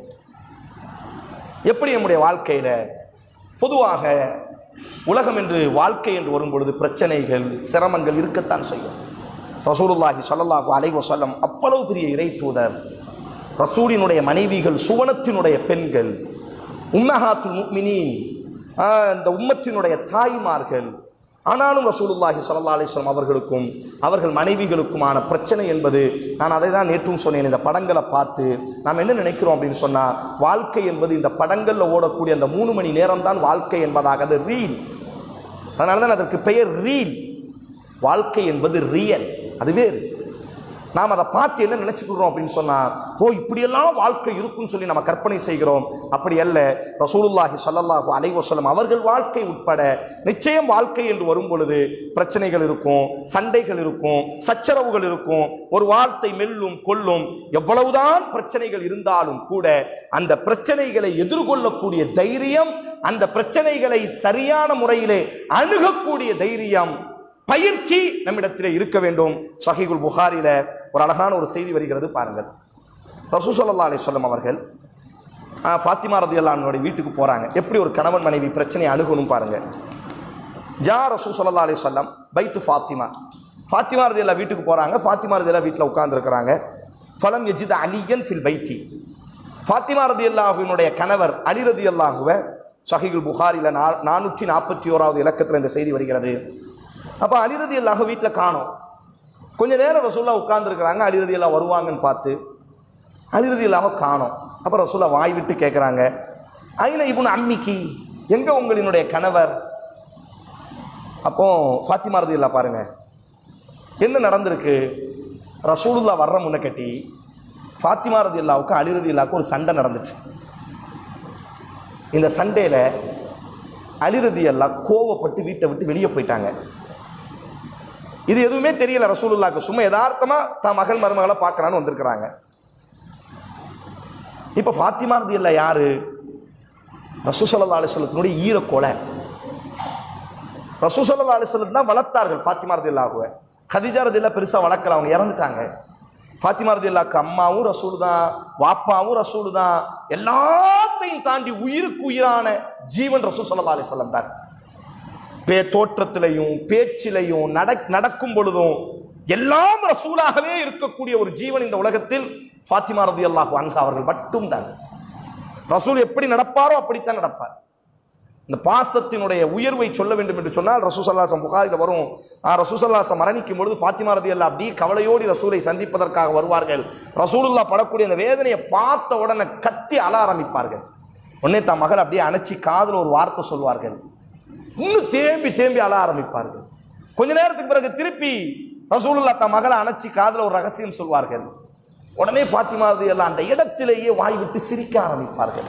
எப்படி நம்முடைய வாழ்க்கையில பொதுவாக உலகம் என்று வாழ்க்கை என்று வரும் பொழுது பிரச்சனைகள் சிரமங்கள் இருக்கத்தான் செய்யும் ரசூலுல்லாஹி ஸல்லல்லாஹு அலைஹி வஸல்லம் அவ்வளவு பெரிய இறை தூதர் ரசூலினுடைய மனைவிகள் சுவனத்தினுடைய பெண்கள் உம்மஹாத்துல் முக்மினீன் ஆஹ், இந்த உம்மத்தினுடைய தாய்மார்கள் ஆனாலும் ரசூலுல்லாஹி ஸல்லல்லாஹு அலைஹி வஸல்லம் அவர்களுக்கும் அவர்கள் மனைவிகளுக்குமான பிரச்சனை என்பது நான் அதை தான் நேற்றும் சொன்னேன் இந்த படங்களை பார்த்து நாம் என்ன நினைக்கிறோம் அப்படின்னு சொன்னா வாழ்க்கை என்பது இந்த படங்கள்ல ஓடக்கூடிய அந்த மூணு மணி நேரம் தான் வாழ்க்கை என்பதாக அது ரீல் அதனால தான் அதற்கு பெயர் ரீல் வாழ்க்கை என்பது ரியல் அது வேறு நாம் அதை பார்த்து என்ன நினைச்சுக்கிறோம் அப்படின்னு சொன்னா ஓ இப்படியெல்லாம் வாழ்க்கை இருக்குன்னு சொல்லி நம்ம கற்பனை செய்கிறோம் அப்படி அல்ல ரசூலுல்லாஹி ஸல்லல்லாஹு அலைஹி வஸல்லம் அவர்கள் வாழ்க்கை உட்பட நிச்சயம் வாழ்க்கை என்று வரும் பொழுது பிரச்சனைகள் இருக்கும் சண்டைகள் இருக்கும் சச்சரவுகள் இருக்கும் ஒரு வார்த்தை மெல்லும் கொல்லும் எவ்வளவுதான் பிரச்சனைகள் இருந்தாலும் கூட அந்த பிரச்சனைகளை எதிர்கொள்ளக்கூடிய தைரியம் அந்த பிரச்சனைகளை சரியான முறையிலே அணுகக்கூடிய தைரியம் பயிற்சி நம்மிடத்திலே இருக்க வேண்டும் சஹீகுல் புகாரில ஒரு அழகான ஒரு செய்தி வருகிறது பாருங்கள் ரசூ ஸல்லல்லாஹு அலைஹி வஸல்லம் அவர்கள் ஆ, ஃபாத்திமா ரதியல்லானுடைய வீட்டுக்கு போறாங்க எப்படி ஒரு கணவன் மனைவி பிரச்சனையை அணுகணும் பாருங்க ஜா ரசூ ஸல்லல்லாஹு அலைஹி வஸல்லம் பைத்து ஃபாத்திமா ஃபாத்திமா ரதியல்லா வீட்டுக்கு போறாங்க ஃபாத்திமா ரதியல்லா வீட்டில் உட்கார்ந்துருக்கிறாங்க ஃபலம் எஜித் அலியன் ஃபில் பைத்தி ஃபாத்திமா ரதியல்லாஹுவினுடைய கணவர் அலி ரதியல்லாஹுவை சஹீகுல் புகாரில நா நானூற்றி நாற்பத்தி ஓராவது இலக்கத்தில் இந்த செய்தி வருகிறது அப்போ அலிரதி அல்லாஹ் வீட்டில் காணோம் கொஞ்ச நேரம் ரசூல்லா உட்கார்ந்துருக்கிறாங்க அலிரதி எல்லாம் வருவாங்கன்னு பார்த்து அலிரதி இல்லாம காணோம் அப்போ ரசூல்லா வாய் விட்டு கேட்குறாங்க ஐன இபுன் அம்மிக்கு எங்கே உங்களினுடைய கணவர் அப்போ ஃபாத்திமா ரதி இல்லா பாருங்க என்ன நடந்திருக்கு ரசூலுல்லா வர்ற முன்ன கட்டி ஃபாத்திமா ரதி இல்லாவுக்கு அலிரதி இல்லாவுக்கு ஒரு சண்டை நடந்துச்சு இந்த சண்டையில் அலிரதி எல்லாம் கோவப்பட்டு வீட்டை விட்டு வெளியே போயிட்டாங்க இது எதுவுமே தெரியல ரசூலுல்லாக்கு சும்மா யதார்த்தமா தான் மகள் மருமகளை பார்க்கறான்னு வந்திருக்கிறாங்க இப்போ ஃபாத்திமா ரதி இல்ல யாரு ரசூசல்லா அலிஸ்லத்தினுடைய ஈரக்கொலை ரசூசல்லா அலிஸ்லம் தான் வளர்த்தார்கள் ஃபாத்திமா ரதி இல்லாஹுவ ஹதிஜா ரதி இல்லா பெருசாக வளர்க்கல அவங்க இறந்துட்டாங்க ஃபாத்திமா ரதி இல்லாக்கு அம்மாவும் ரசூல் தான் வாப்பாவும் ரசூல் தான் எல்லாத்தையும் தாண்டி உயிருக்கு உயிரான ஜீவன் ரசூல் சல்லா அலிஸ்லம் தான் பே தோற்றத்திலையும் பேச்சிலையும் நட நடக்கும் பொழுதும் எல்லாம் ரசூலாகவே இருக்கக்கூடிய ஒரு ஜீவன் இந்த உலகத்தில் ஃபாத்திமா ரதி அல்லாஹு அன்ஹா அவர்கள் மட்டும்தான் ரசூல் எப்படி நடப்பாரோ அப்படித்தான் நடப்பார் இந்த பாசத்தினுடைய உயர்வை சொல்ல வேண்டும் என்று சொன்னால் ரசூசல்லாசம் புகாரில் வரும் ஆ, ரசூசல்லாசம் மரணிக்கும் பொழுது ஃபாத்திமா ரதி அல்லா அப்படியே கவலையோடி ரசூலை சந்திப்பதற்காக வருவார்கள் ரசூலுல்லா படக்கூடிய அந்த வேதனையை பார்த்த உடனே கத்தி அழ ஆரம்பிப்பார்கள் உடனே தன் மகள் அப்படியே அணைச்சி காதில் ஒரு வார்த்தை சொல்வார்கள் இன்னும் தேம்பி தேம்பி அழ ஆரம்பிப்பார்கள் கொஞ்ச நேரத்துக்கு பிறகு திருப்பி ரசூலுல்லா தன் மகளை அணைச்சி காதில் ஒரு ரகசியம் சொல்வார்கள் உடனே ஃபாத்திமா ரதி எல்லாம் அந்த இடத்திலேயே வாய் விட்டு சிரிக்க ஆரம்பிப்பார்கள்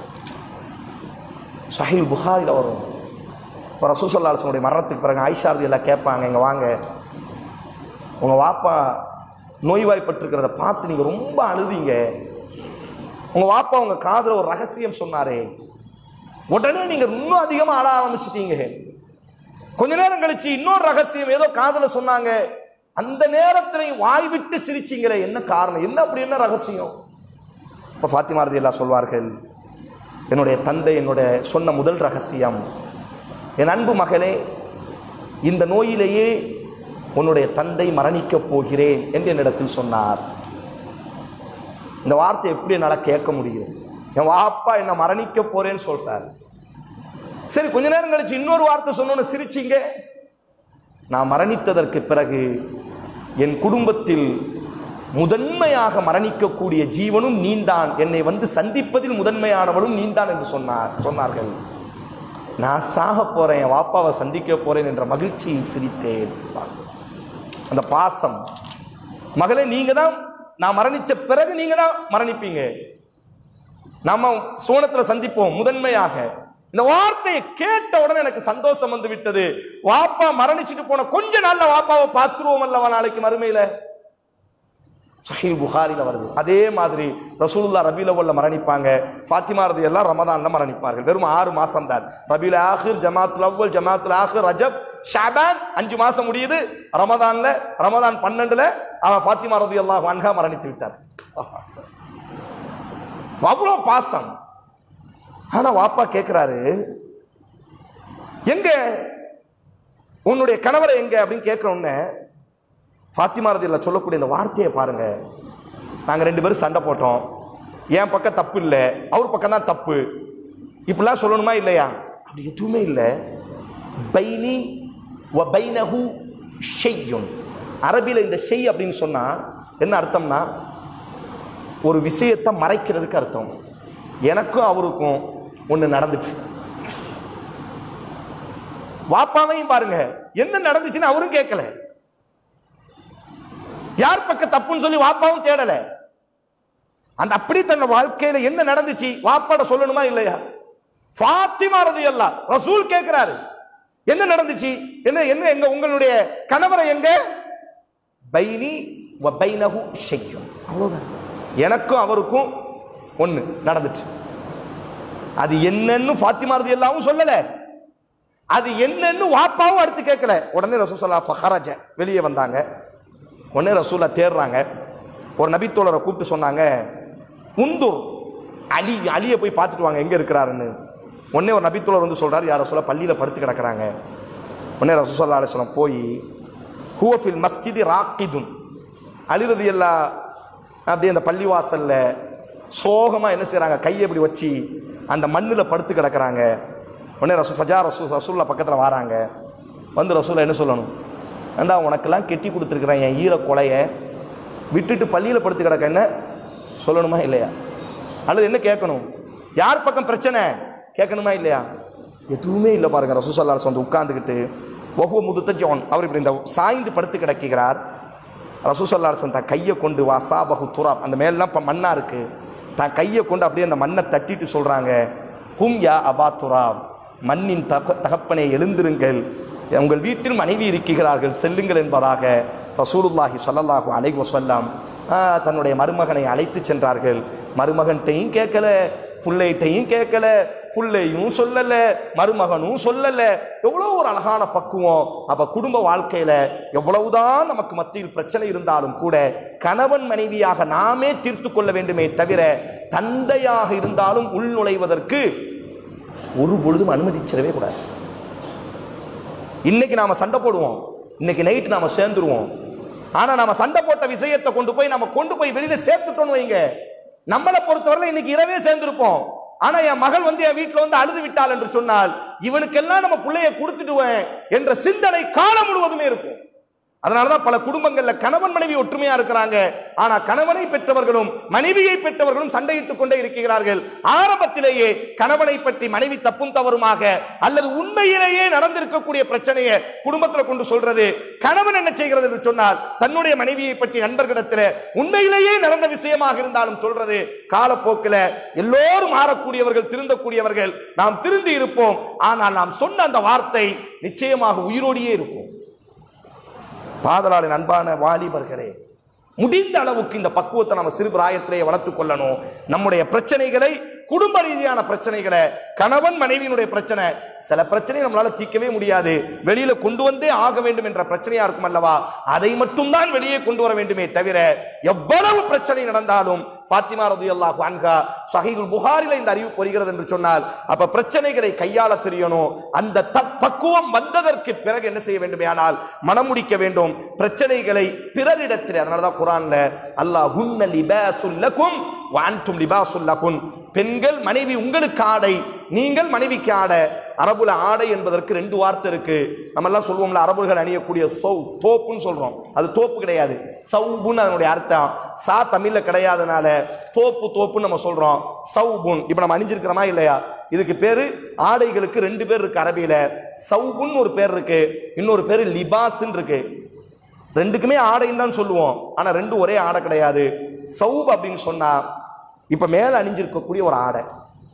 சஹீல் புகாரில் வரும் இப்போ ரசூசல்லாசனுடைய மரணத்துக்கு பிறகு ஆயிஷா ரதி எல்லாம் கேட்பாங்க இங்கே வாங்க உங்கள் வாப்பா நோய்வாய்ப்பட்டிருக்கிறத பார்த்து நீங்கள் ரொம்ப அழுதீங்க உங்கள் வாப்பா உங்கள் காதில் ஒரு ரகசியம் சொன்னாரே உடனே நீங்கள் இன்னும் அதிகமாக அழ ஆரம்பிச்சிட்டீங்க கொஞ்ச நேரம் கழிச்சு இன்னொரு ரகசியம் ஏதோ காதில் சொன்னாங்க அந்த நேரத்திலையும் வாய் விட்டு சிரிச்சிங்களே என்ன காரணம் என்ன அப்படி என்ன ரகசியம் இப்போ ஃபாத்திமா ரதி எல்லாம் சொல்வார்கள் என்னுடைய தந்தை என்னுடைய சொன்ன முதல் ரகசியம் என் அன்பு மகளே இந்த நோயிலேயே உன்னுடைய தந்தை மரணிக்கப் போகிறேன் என்று என்னிடத்தில் சொன்னார் இந்த வார்த்தை எப்படி என்னால் கேட்க முடியும் என் வாப்பா என்ன மரணிக்க போறேன்னு சொல்றாரு சரி கொஞ்ச நேரம் கழிச்சு இன்னொரு வார்த்தை சொன்னோன்னு சிரிச்சிங்க நான் மரணித்ததற்கு பிறகு என் குடும்பத்தில் முதன்மையாக மரணிக்கக்கூடிய ஜீவனும் நீந்தான் என்னை வந்து சந்திப்பதில் முதன்மையானவளும் நீந்தான் என்று சொன்னார் சொன்னார்கள் நான் சாக போறேன் என் வாப்பாவை சந்திக்க போறேன் என்ற மகிழ்ச்சியில் சிரித்தேன் அந்த பாசம் மகளே நீங்க தான் நான் மரணிச்ச பிறகு நீங்க தான் மரணிப்பீங்க நம்ம சோனத்துல சந்திப்போம் முதன்மையாக இந்த வார்த்தையை கேட்ட உடனே எனக்கு சந்தோஷம் வந்து விட்டது வாப்பா மரணிச்சுட்டு போன கொஞ்ச நாள்ல வாப்பாவை பார்த்துருவோம் அல்லவா நாளைக்கு மறுமையில சஹீல் புகாரில வருது அதே மாதிரி ரசூலுல்லா ரபில உள்ள மரணிப்பாங்க ஃபாத்திமா ரதி எல்லாம் ரமதான்ல மரணிப்பார்கள் வெறும் ஆறு மாசம் தான் ரபில ஆஹிர் ஜமாத்துல் அவ்வல் ஜமாத்துல் ஆஹிர் ரஜப் ஷாபான் அஞ்சு மாசம் முடியுது ரமதான்ல ரமதான் பன்னெண்டுல அவன் ஃபாத்திமா ரதி அல்லாஹ் அன்ஹா மரணித்து விட்டார் அவ்வளோ பாசம் ஆனா வாப்பா கேட்கிறாரு எங்க உன்னுடைய கணவரை எங்க அப்படின்னு கேட்கிற உடனே ஃபாத்திமா ரதியில் சொல்லக்கூடிய இந்த வார்த்தையை பாருங்க நாங்கள் ரெண்டு பேரும் சண்டை போட்டோம் என் பக்கம் தப்பு இல்லை அவர் பக்கம் தான் தப்பு இப்படிலாம் சொல்லணுமா இல்லையா அப்படி எதுவுமே இல்லை பைனி வ பைனஹு ஷெய்யுன் அரபியில் இந்த ஷெய் அப்படின்னு சொன்னால் என்ன அர்த்தம்னா ஒரு விஷயத்தை மறைக்கிறதுக்கு அர்த்தம் எனக்கும் அவருக்கும் ஒன்று நடந்துச்சு வாப்பாவையும் பாருங்க என்ன நடந்துச்சுன்னு அவரும் கேட்கல யார் பக்கம் தப்புன்னு சொல்லி வாப்பாவும் தேடல அந்த அப்படி தன் வாழ்க்கையில என்ன நடந்துச்சு வாப்பாட சொல்லணுமா இல்லையா ஃபாத்திமா ரலியல்லாஹ் ரசூல் கேட்கிறாரு என்ன நடந்துச்சு என்ன என்ன எங்க உங்களுடைய கணவரை எங்க பைனி வ பைனஹு ஷையும் அவ்வளவுதான் எனக்கும் அவருக்கும் ஒண்ணு நடந்துச்சு அது என்னன்னு ஃபாத்திமா ரலியல்லாஹும் சொல்லல அது என்னன்னு வாப்பாவும் அடுத்து கேட்கல உடனே ரசூல் சொல்லா ஃபஹரஜ வெளியே வந்தாங்க உடனே ரசூலா தேடுறாங்க ஒரு நபித்தோழரை கூப்பிட்டு சொன்னாங்க உந்தூர் அலி அலியை போய் பார்த்துட்டு வாங்க எங்கே இருக்கிறாருன்னு உடனே ஒரு நபித்தோழர் வந்து சொல்றாரு யார் ரசூலா பள்ளியில் படுத்து கிடக்குறாங்க உடனே ரசூசல்லா அலிஸ்லாம் போய் ஹூஃபில் மஸ்ஜிதி ராக்கிதுன் அலிரதி எல்லா அப்படியே அந்த பள்ளிவாசல்ல சோகமாக என்ன செய்கிறாங்க கையை இப்படி வச்சு அந்த மண்ணில் படுத்து கிடக்குறாங்க உடனே ரசூ ஃபஜா ரசூ ரசூல்லா பக்கத்தில் வராங்க வந்து ரசூலா என்ன சொல்லணும் ஏண்டா உனக்கெல்லாம் கெட்டி கொடுத்துருக்குறேன் என் ஈர கொலைய விட்டுட்டு பள்ளியில் படுத்து கிடக்க என்ன சொல்லணுமா இல்லையா அல்லது என்ன கேட்கணும் யார் பக்கம் பிரச்சனை கேட்கணுமா இல்லையா எதுவுமே இல்லை பாருங்க ரசூசல்லாஸ் வந்து உட்கார்ந்துக்கிட்டு ஒவ்வொரு முதுத்த ஜோன் அவர் இப்படி இந்த சாய்ந்து படுத்து கிடக்கிறார் ரசூசல்லாசன் தன் கையை கொண்டு வாசா பகு துராப் அந்த மேலாம் இப்போ மண்ணாக இருக்குது தான் கையை கொண்டு அப்படியே அந்த மண்ணை தட்டிட்டு சொல்கிறாங்க கும் யா அபா துராப் மண்ணின் தக தகப்பனை எழுந்திருங்கள் உங்கள் வீட்டில் மனைவி இருக்கிறார்கள் செல்லுங்கள் என்பதாக ரசூலுல்லாஹி ஸல்லல்லாஹு அலைஹி வஸல்லம் ஆ, தன்னுடைய மருமகனை அழைத்து சென்றார்கள் மருமகன்கிட்டையும் கேட்கல புள்ளைகிட்டையும் கேட்கல புள்ளையும் சொல்லல மருமகனும் சொல்லல எவ்வளோ ஒரு அழகான பக்குவம் அப்ப குடும்ப வாழ்க்கையில எவ்வளவுதான் நமக்கு மத்தியில் பிரச்சனை இருந்தாலும் கூட கணவன் மனைவியாக நாமே தீர்த்து கொள்ள வேண்டுமே தவிர தந்தையாக இருந்தாலும் உள் நுழைவதற்கு ஒரு பொழுதும் அனுமதிச்சிடவே கூடாது இன்னைக்கு நாம சண்டை போடுவோம் இன்னைக்கு நைட் நாம சேர்ந்துருவோம் ஆனா நாம சண்டை போட்ட விஷயத்தை கொண்டு போய் நம்ம கொண்டு போய் வெளியில சேர்த்துட்டோம்னு வைங்க நம்மளை பொறுத்தவரை இன்னைக்கு இரவே சேர்ந்திருப்போம் ஆனா என் மகள் வந்து என் வீட்டுல வந்து அழுது விட்டாள் என்று சொன்னால் இவனுக்கெல்லாம் நம்ம பிள்ளைய கொடுத்துடுவேன் என்ற சிந்தனை காலம் முழுவதுமே இருக்கும் அதனாலதான் பல குடும்பங்கள்ல கணவன் மனைவி ஒற்றுமையா இருக்கிறாங்க ஆனா கணவனை பெற்றவர்களும் மனைவியை பெற்றவர்களும் சண்டையிட்டுக் கொண்டே இருக்கிறார்கள் ஆரம்பத்திலேயே கணவனை பற்றி மனைவி தப்பும் தவறுமாக அல்லது உண்மையிலேயே நடந்திருக்கக்கூடிய பிரச்சனையை குடும்பத்துல கொண்டு சொல்றது கணவன் என்ன செய்கிறது என்று சொன்னால் தன்னுடைய மனைவியை பற்றி நண்பர்களிடத்தில் உண்மையிலேயே நடந்த விஷயமாக இருந்தாலும் சொல்றது காலப்போக்கில் எல்லோரும் மாறக்கூடியவர்கள் திருந்தக்கூடியவர்கள் நாம் திருந்தி இருப்போம் ஆனால் நாம் சொன்ன அந்த வார்த்தை நிச்சயமாக உயிரோடியே இருக்கும் பாதலாளின் அன்பான வாலிபர்களே முடிந்த அளவுக்கு இந்த பக்குவத்தை நம்ம சிறு பிராயத்திலேயே வளர்த்துக் கொள்ளணும் நம்முடைய பிரச்சனைகளை குடும்ப ரீதியான பிரச்சனைகளை கணவன் மனைவியினுடைய பிரச்சனை சில பிரச்சனை நம்மளால தீர்க்கவே முடியாது வெளியில கொண்டு வந்தே ஆக வேண்டும் என்ற பிரச்சனையா இருக்கும் அல்லவா அதை மட்டும்தான் வெளியே கொண்டு வர வேண்டுமே தவிர எவ்வளவு பிரச்சனை நடந்தாலும் ஃபாத்திமா ரதியல்லாஹு அன்ஹா சஹீகுல் புகாரில இந்த அறிவு பொறுகிறது என்று சொன்னால் அப்ப பிரச்சனைகளை கையாள தெரியணும் அந்த தப்- பக்குவம் வந்ததற்கு பிறகு என்ன செய்ய வேண்டுமேயானால் மனம் முடிக்க வேண்டும் பிரச்சனைகளை பிறரிடத்தில் அதனாலதான் குரான்ல அல்லாஹ் ஹுன்ன லிபாசுல்லகும் வான்டும் லிபாசுல்லகுன் பெண்கள் மனைவி உங்களுக்கு ஆடை நீங்கள் மனைவிக்கு ஆடை அரபுல ஆடை என்பதற்கு ரெண்டு வார்த்தை இருக்கு நம்ம எல்லாம் சொல்லுவோம்ல அரபுகள் அணியக்கூடிய சௌ தோப்புன்னு சொல்றோம் அது தோப்பு கிடையாது சௌபுன்னு அதனுடைய அர்த்தம் சா தமிழ்ல கிடையாதனால தோப்பு தோப்புன்னு நம்ம சொல்றோம் சௌபுன் இப்போ நம்ம அணிஞ்சிருக்கிறோமா இல்லையா இதுக்கு பேரு ஆடைகளுக்கு ரெண்டு பேர் இருக்கு அரபியில சௌபுன்னு ஒரு பேர் இருக்கு இன்னொரு பேரு லிபாஸ்ன்னு இருக்கு ரெண்டுக்குமே ஆடைன்னு தான் சொல்லுவோம் ஆனா ரெண்டும் ஒரே ஆடை கிடையாது சௌப் அப்படின்னு சொன்னா இப்ப மேல அணிஞ்சிருக்கக்கூடிய ஒரு ஆடை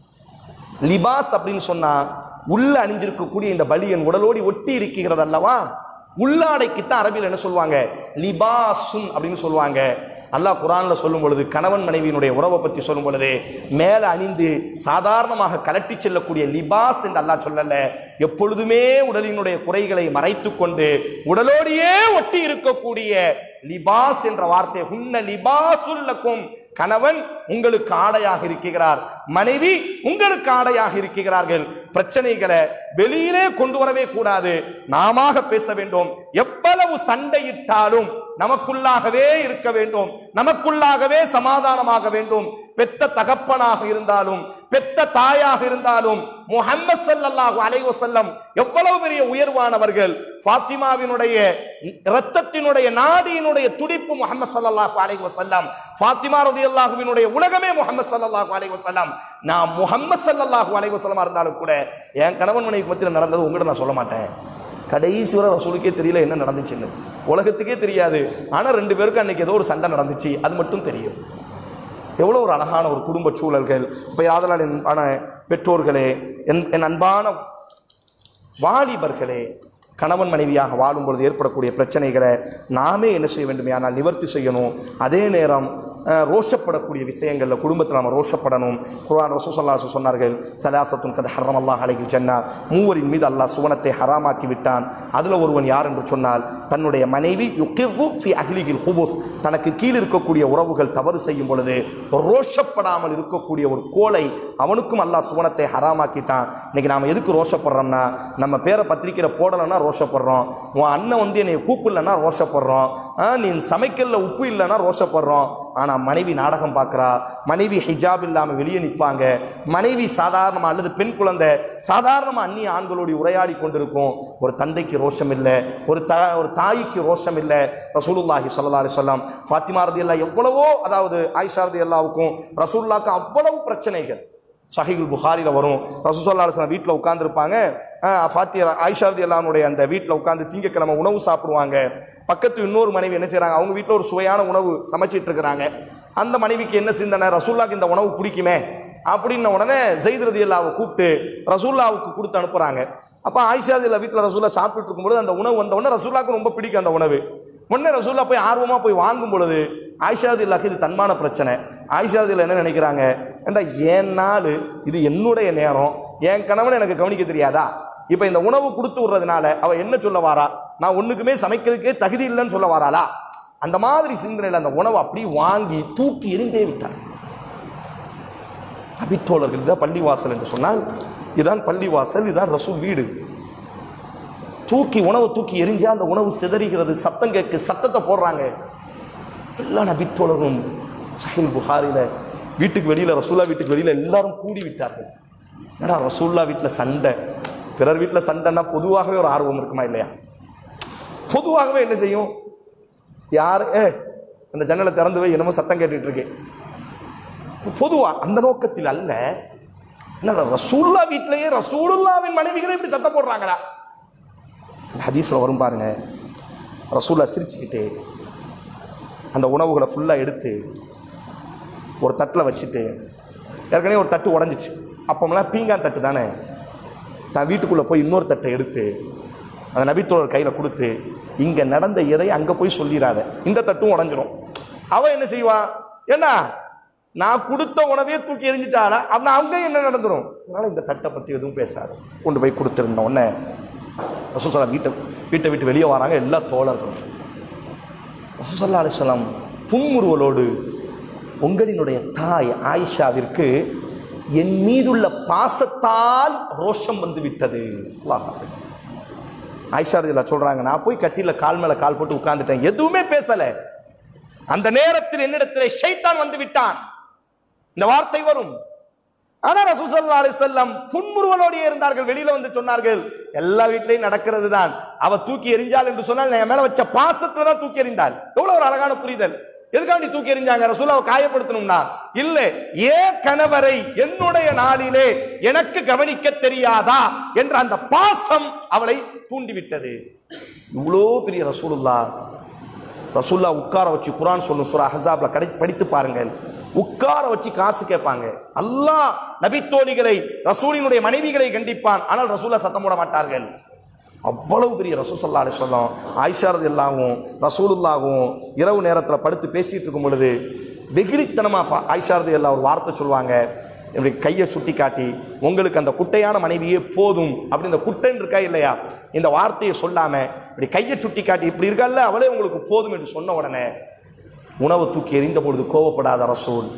லிபாஸ் அப்படின்னு சொன்னா உள்ள அணிஞ்சிருக்கக்கூடிய இந்த பலியன் உடலோடி ஒட்டி இருக்கிறது அல்லவா உள்ளாடைக்கு தான் அரபியில் என்ன சொல்லுவாங்க லிபாசுன் அப்படின்னு சொல்லுவாங்க அல்லாஹ் குரான்ல சொல்லும் பொழுது கணவன் மனைவியினுடைய உறவை பத்தி சொல்லும் பொழுது மேல அணிந்து சாதாரணமாக கலட்டி செல்லக்கூடிய லிபாஸ் என்று அல்லாஹ் சொல்லல எப்பொழுதுமே உடலினுடைய குறைகளை மறைத்துக் கொண்டு உடலோடியே ஒட்டி இருக்கக்கூடிய லிபாஸ் என்ற வார்த்தை ஹுன்ன லிபாசுல்லக்கும் கணவன் உங்களுக்கு ஆடையாக இருக்கிறார் மனைவி உங்களுக்கு ஆடையாக இருக்கிறார்கள் பிரச்சனைகளை வெளியிலே கொண்டு வரவே கூடாது நாம பேச வேண்டும் எவ்வளவு சண்டையிட்டாலும் நமக்குள்ளாகவே இருக்க வேண்டும் நமக்குள்ளாகவே சமாதானமாக வேண்டும் பெத்த தகப்பனாக இருந்தாலும் பெத்த தாயாக இருந்தாலும் முஹம்மது ஸல்லல்லாஹு அலைஹி வஸல்லம் எவ்வளவு பெரிய உயர்வானவர்கள் ஃபாத்திமாவினுடைய இரத்தத்தினுடைய நாடியினுடைய துடிப்பு முஹம்மது ஸல்லல்லாஹு அலைஹி வஸல்லம் ஃபாத்திமா ரலியல்லாஹுவினுடைய உலகமே முஹம்மது ஸல்லல்லாஹு அலைஹி வஸல்லம் நான் முஹம்மது ஸல்லல்லாஹு அலைஹி வஸல்லமா இருந்தாலும் கூட என் கணவன் மனைவி பத்தியில் நடந்தது உங்கள்கிட்ட நான் சொல்ல மாட்டேன் கடைசி வரை ரசூலுக்கே தெரியல என்ன நடந்துச்சுன்னு உலகத்துக்கே தெரியாது ஆனா ரெண்டு பேருக்கும் அன்னைக்கு ஏதோ ஒரு சண்டை நடந்துச்சு அது மட்டும் தெரியும் எவ்வளோ ஒரு அழகான ஒரு குடும்ப சூழல்கள் இப்போ யாதலால் என் அன்பான பெற்றோர்களே என் என் அன்பான வாலிபர்களே கணவன் மனைவியாக வாழும் பொழுது ஏற்படக்கூடிய பிரச்சனைகளை நாமே என்ன செய்ய வேண்டுமையானால் நிவர்த்தி செய்யணும் அதே நேரம் அஹ், ரோஷப்படக்கூடிய விஷயங்களில் குடும்பத்தில் நம்ம ரோஷப்படணும் குர்ஆன் ரசூசல்லாசு சொன்னார்கள் சலாசத்துன் கத ஹர்ரம் அல்லாஹ் அலைகில் ஜன்னா மூவரின் மீது அல்லாஹ் சுவனத்தை ஹராமாக்கி விட்டான் அதில் ஒருவன் யார் என்று சொன்னால் தன்னுடைய மனைவி யுகிர்ரு ஃபி அஹ்லிகில் ஹுபுஸ் தனக்கு கீழ் இருக்கக்கூடிய உறவுகள் தவறு செய்யும் பொழுது ரோஷப்படாமல் இருக்கக்கூடிய ஒரு கோலை அவனுக்கும் அல்லாஹ் சுவனத்தை ஹராமாக்கிட்டான் இன்னைக்கு நாம் எதுக்கு ரோஷப்படுறோம்னா நம்ம பேரை பத்திரிக்கையில் போடலைன்னா ரோஷப்படுறோம் உன் அண்ணன் வந்து என்னை கூப்பிடலன்னா ரோஷப்படுறோம் ஆ, நீ சமைக்கல உப்பு இல்லைன்னா ரோஷப்படுறோம் ஆனால் மனைவி நாடகம் பார்க்குறா மனைவி ஹிஜாப் இல்லாமல் வெளியே நிற்பாங்க மனைவி சாதாரணமாக அல்லது பெண் குழந்தை சாதாரணமாக அந்நிய ஆண்களோடு உரையாடி கொண்டிருக்கும் ஒரு தந்தைக்கு ரோஷம் இல்லை ஒரு த ஒரு தாய்க்கு ரோஷம் இல்லை ரசூலுல்லாஹி ஸல்லல்லாஹு அலைஹி வஸல்லம் ஃபாத்திமா ரதியல்லாஹ் எவ்வளவோ அதாவது ஆயிஷா ரதியல்லாவுக்கும் ரசூலுல்லாஹ்க்கும் அவ்வளவு பிரச்சனைகள் சஹீகுல் புகாரில வரும் ரசூசல்லா அலுவலம் வீட்டில் உட்காந்துருப்பாங்க ஃபாத்தி ஆயிஷா ரதியல்லானுடைய அந்த வீட்டில் உட்காந்து திங்கக்கிழமை உணவு சாப்பிடுவாங்க பக்கத்து இன்னொரு மனைவி என்ன செய்றாங்க அவங்க வீட்டில் ஒரு சுவையான உணவு சமைச்சிட்டு இருக்கிறாங்க அந்த மனைவிக்கு என்ன சிந்தனை ரசூல்லாக்கு இந்த உணவு பிடிக்குமே அப்படின்ன உடனே ஜெயித் ரதியல்லாவை கூப்பிட்டு ரசூல்லாவுக்கு கொடுத்து அனுப்புறாங்க அப்போ ஆயிஷா ரதியல்லா வீட்டில் ரசூல்லா சாப்பிட்டுட்டு இருக்கும்போது அந்த உணவு வந்த உடனே ரசூல்லாவுக்கு ரொம்ப பிடிக்கும் அந்த உணவு உடனே ரசூல்லா போய் ஆர்வமாக போய் வாங்கும் பொழுது ஆயிஷாதில்லாக்கு இது தன்மான பிரச்சனை ஆயிஷாதில் என்ன நினைக்கிறாங்க ஏண்டா என் நாள் இது என்னுடைய நேரம் என் கணவன் எனக்கு கவனிக்க தெரியாதா இப்போ இந்த உணவு கொடுத்து விடுறதுனால அவ என்ன சொல்ல வாரா நான் ஒண்ணுக்குமே சமைக்கிறதுக்கே தகுதி இல்லைன்னு சொல்ல வாராளா அந்த மாதிரி சிந்தனையில் அந்த உணவை அப்படியே வாங்கி தூக்கி எறிந்தே விட்டார் அபித்தோழர்கள் இதுதான் பள்ளிவாசல் என்று சொன்னால் இதுதான் பள்ளிவாசல் இதுதான் ரசூல் வீடு தூக்கி உணவை தூக்கி எரிஞ்சா அந்த உணவு சிதறுகிறது சத்தம் கேட்கு சத்தத்தை போடுறாங்க எல்லா நபித்தோழரும் சஹில் புகாரில வீட்டுக்கு வெளியில ரசூல்லா வீட்டுக்கு வெளியில எல்லாரும் கூடி விட்டார்கள் என்னடா ரசூல்லா வீட்டில் சண்டை பிறர் வீட்டில் சண்டைன்னா பொதுவாகவே ஒரு ஆர்வம் இருக்குமா இல்லையா பொதுவாகவே என்ன செய்யும் யார் ஏ அந்த ஜன்னலை திறந்து போய் என்னமோ சத்தம் கேட்டுட்டு இருக்கு பொதுவா அந்த நோக்கத்தில் அல்ல என்ன ரசூல்லா வீட்டிலேயே ரசூலுல்லாவின் மனைவிகளே இப்படி சத்தம் போடுறாங்களா இந்த ஹதீஸில் வரும் பாருங்க ரசூல்லா சிரிச்சுக்கிட்டு அந்த உணவுகளை ஃபுல்லாக எடுத்து ஒரு தட்டில் வச்சுட்டு ஏற்கனவே ஒரு தட்டு உடஞ்சிச்சு அப்போமெல்லாம் பீங்கான் தட்டு தானே தான் வீட்டுக்குள்ளே போய் இன்னொரு தட்டை எடுத்து அந்த நபித்தோழர் கையில் கொடுத்து இங்கே நடந்த எதை அங்கே போய் சொல்லிடாத இந்த தட்டும் உடஞ்சிரும் அவன் என்ன செய்வா ஏன்னா நான் கொடுத்த உணவே தூக்கி எறிஞ்சிட்டாளா அவன் அவங்க என்ன நடந்துரும் அதனால் இந்த தட்டை பற்றி எதுவும் பேசாது கொண்டு போய் கொடுத்துருந்த உடனே ரசூசலா வீட்டை வீட்டை விட்டு வெளியே வராங்க எல்லா தோழர்களும் ரசூசல்லா அலிஸ்லாம் புன்முறுவலோடு உங்களினுடைய தாய் ஆயிஷாவிற்கு என் மீதுள்ள பாசத்தால் ரோஷம் வந்து விட்டது அல்லாஹ் அக்பர். ஆயிஷா ரலியல்லாஹு சொல்றாங்க நான் போய் கட்டில கால் மேல கால் போட்டு உட்கார்ந்துட்டேன் எதுவுமே பேசல அந்த நேரத்தில் என்னிடத்திலே ஷைத்தான் வந்து விட்டான் இந்த வார்த்தை வரும் ஆனா ரசூசல்லா அலிசல்லாம் புன்முறுவலோடு இருந்தார்கள் வெளியில வந்து சொன்னார்கள் எல்லா வீட்லயும் நடக்கிறது தான் அவ தூக்கி எறிஞ்சாள் என்று சொன்னால் என் மேல வச்ச பாசத்துல தான் தூக்கி எறிந்தாள் எவ்வளவு ஒரு அழகான புரிதல் எதுக்காண்டி தூக்கி எறிஞ்சாங்க ரசூலாவை காயப்படுத்தணும்னா இல்ல ஏன் கணவரை என்னுடைய நாளிலே எனக்கு கவனிக்க தெரியாதா என்ற அந்த பாசம் அவளை தூண்டிவிட்டது இவ்வளோ பெரிய ரசூலுல்லா ரசூல்லா உட்கார வச்சு குரான் சொல்லும் சூரா அஹஸாப்ல கடை படித்து பாருங்கள் உட்கார வச்சு காசு கேட்பாங்க அல்லாஹ் நபித்தோழிகளை ரசூலினுடைய மனைவிகளை கண்டிப்பான் ஆனால் ரசூலா சத்தம் போட மாட்டார்கள் அவ்வளவு பெரிய ரசூல் சல்லா அலிஸ்லாம் ஆயிஷாரது எல்லாவும் ரசூலுல்லாவும் இரவு நேரத்தில் படுத்து பேசிட்டு இருக்கும் பொழுது வெகுளித்தனமாக ஆயிஷாரது எல்லாம் ஒரு வார்த்தை சொல்லுவாங்க இப்படி கையை சுட்டி காட்டி உங்களுக்கு அந்த குட்டையான மனைவியே போதும் அப்படி இந்த குட்டைன்னு இருக்கா இல்லையா இந்த வார்த்தையை சொல்லாம இப்படி கையை சுட்டி காட்டி இப்படி இருக்கல்ல அவளே உங்களுக்கு போதும் என்று சொன்ன உடனே உணவு தூக்கி எறிந்த பொழுது கோவப்படாத ரசூல்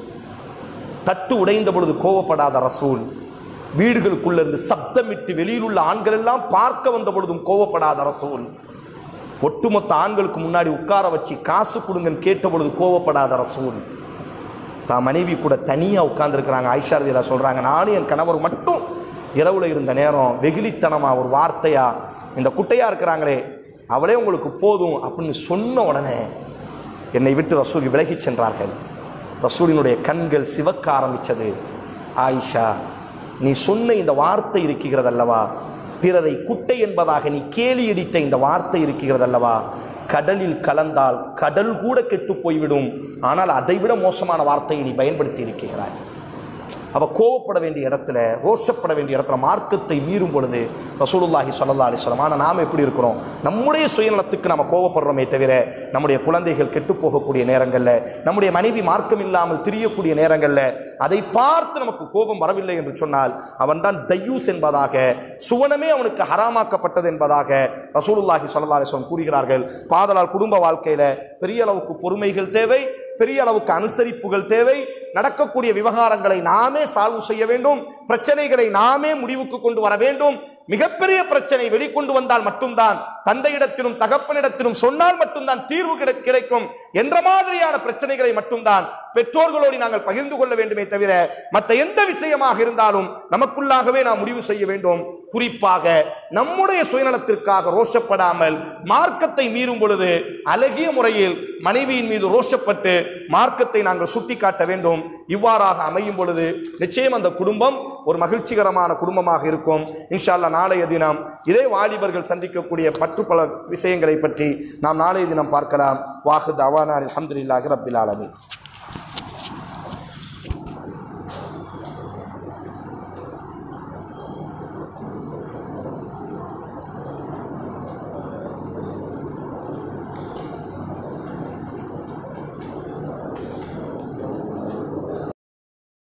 தட்டு உடைந்த பொழுது கோவப்படாத ரசூல் வீடுகளுக்குள்ள இருந்து சப்தமிட்டு வெளியில் உள்ள ஆண்கள் எல்லாம் பார்க்க வந்த பொழுதும் கோவப்படாத ரசூல் ஒட்டுமொத்த ஆண்களுக்கு முன்னாடி உட்கார வச்சு காசு கொடுங்கன்னு கேட்ட பொழுது கோவப்படாத ரசூல் தான் மனைவி கூட தனியாக உட்கார்ந்துருக்கிறாங்க ஐஷாரதியில் சொல்கிறாங்க நானும் என் கணவர் மட்டும் இரவுல இருந்த நேரம் வெகுளித்தனமா ஒரு வார்த்தையா இந்த குட்டையா இருக்கிறாங்களே அவளே உங்களுக்கு போதும் அப்படின்னு சொன்ன உடனே என்னை விட்டு ரசூல் விலகிச் சென்றார்கள் ரசூலினுடைய கண்கள் சிவக்க ஆரம்பிச்சது ஆயிஷா நீ சொன்ன இந்த வார்த்தை இருக்கிறது அல்லவா பிறரை குட்டை என்பதாக நீ கேலி அடித்த இந்த வார்த்தை இருக்கிறது அல்லவா கடலில் கலந்தால் கடல் கூட கெட்டு போய்விடும் ஆனால் அதைவிட மோசமான வார்த்தையை நீ பயன்படுத்தி இருக்கிறாய் அவ கோவப்பட வேண்டிய இடத்துல ரோஷப்பட வேண்டிய இடத்துல மார்க்கத்தை மீறும் பொழுது ரசூலுல்லாஹி ஸல்லல்லாஹு அலைஹி வஸல்லம் ஆனால் நாம் எப்படி இருக்கிறோம் நம்முடைய சுயநலத்துக்கு நம்ம கோவப்படுறோமே தவிர நம்முடைய குழந்தைகள் கெட்டு போகக்கூடிய நேரங்களில் நம்முடைய மனைவி மார்க்கம் இல்லாமல் திரியக்கூடிய நேரங்களில் அதை பார்த்து நமக்கு கோபம் வரவில்லை என்று சொன்னால் அவன்தான் தையூஸ் என்பதாக சுவனமே அவனுக்கு ஹராமாக்கப்பட்டது என்பதாக ரசூலுல்லாஹி ஸல்லல்லாஹு அலைஹி வஸல்லம் கூறுகிறார்கள் பாதலால் குடும்ப வாழ்க்கையில பெரிய அளவுக்கு பொறுமைகள் தேவை பெரிய அளவுக்கு அனுசரிப்புகள் தேவை நடக்கக்கூடிய விவகாரங்களை நாமே சால்வ் செய்ய வேண்டும் பிரச்சனைகளை நாமே முடிவுக்கு கொண்டு வர வேண்டும் மிகப்பெரிய பிரச்சனை வெளிக்கொண்டு வந்தால் மட்டும்தான் தந்தையிடத்திலும் தகப்பனிடத்திலும் சொன்னால் மட்டும்தான் தீர்வு கிடை- கிடைக்கும் என்ற மாதிரியான பிரச்சனைகளை மட்டும்தான் பெற்றோர்களோடு நாங்கள் பகிர்ந்து கொள்ள வேண்டுமே தவிர மற்ற எந்த விஷயமாக இருந்தாலும் நமக்குள்ளாகவே நாம் முடிவு செய்ய வேண்டும் குறிப்பாக நம்முடைய சுயநலத்திற்காக ரோஷப்படாமல் மார்க்கத்தை மீறும் பொழுது அழகிய முறையில் மனைவியின் மீது ரோஷப்பட்டு மார்க்கத்தை நாங்கள் சுட்டிக்காட்ட வேண்டும் இவ்வாறாக அமையும் பொழுது நிச்சயம் அந்த குடும்பம் ஒரு மகிழ்ச்சிகரமான குடும்பமாக இருக்கும் இன்ஷா அல்லாஹ் நாளைய தினம் இதே வாலிபர்கள் சந்திக்கக்கூடிய பற்று பல விஷயங்களை பற்றி நாம் நாளைய தினம் பார்க்கலாம் வாஹு தவானா அல்ஹம்துலில்லாஹி ரப்பில் ஆலமீன்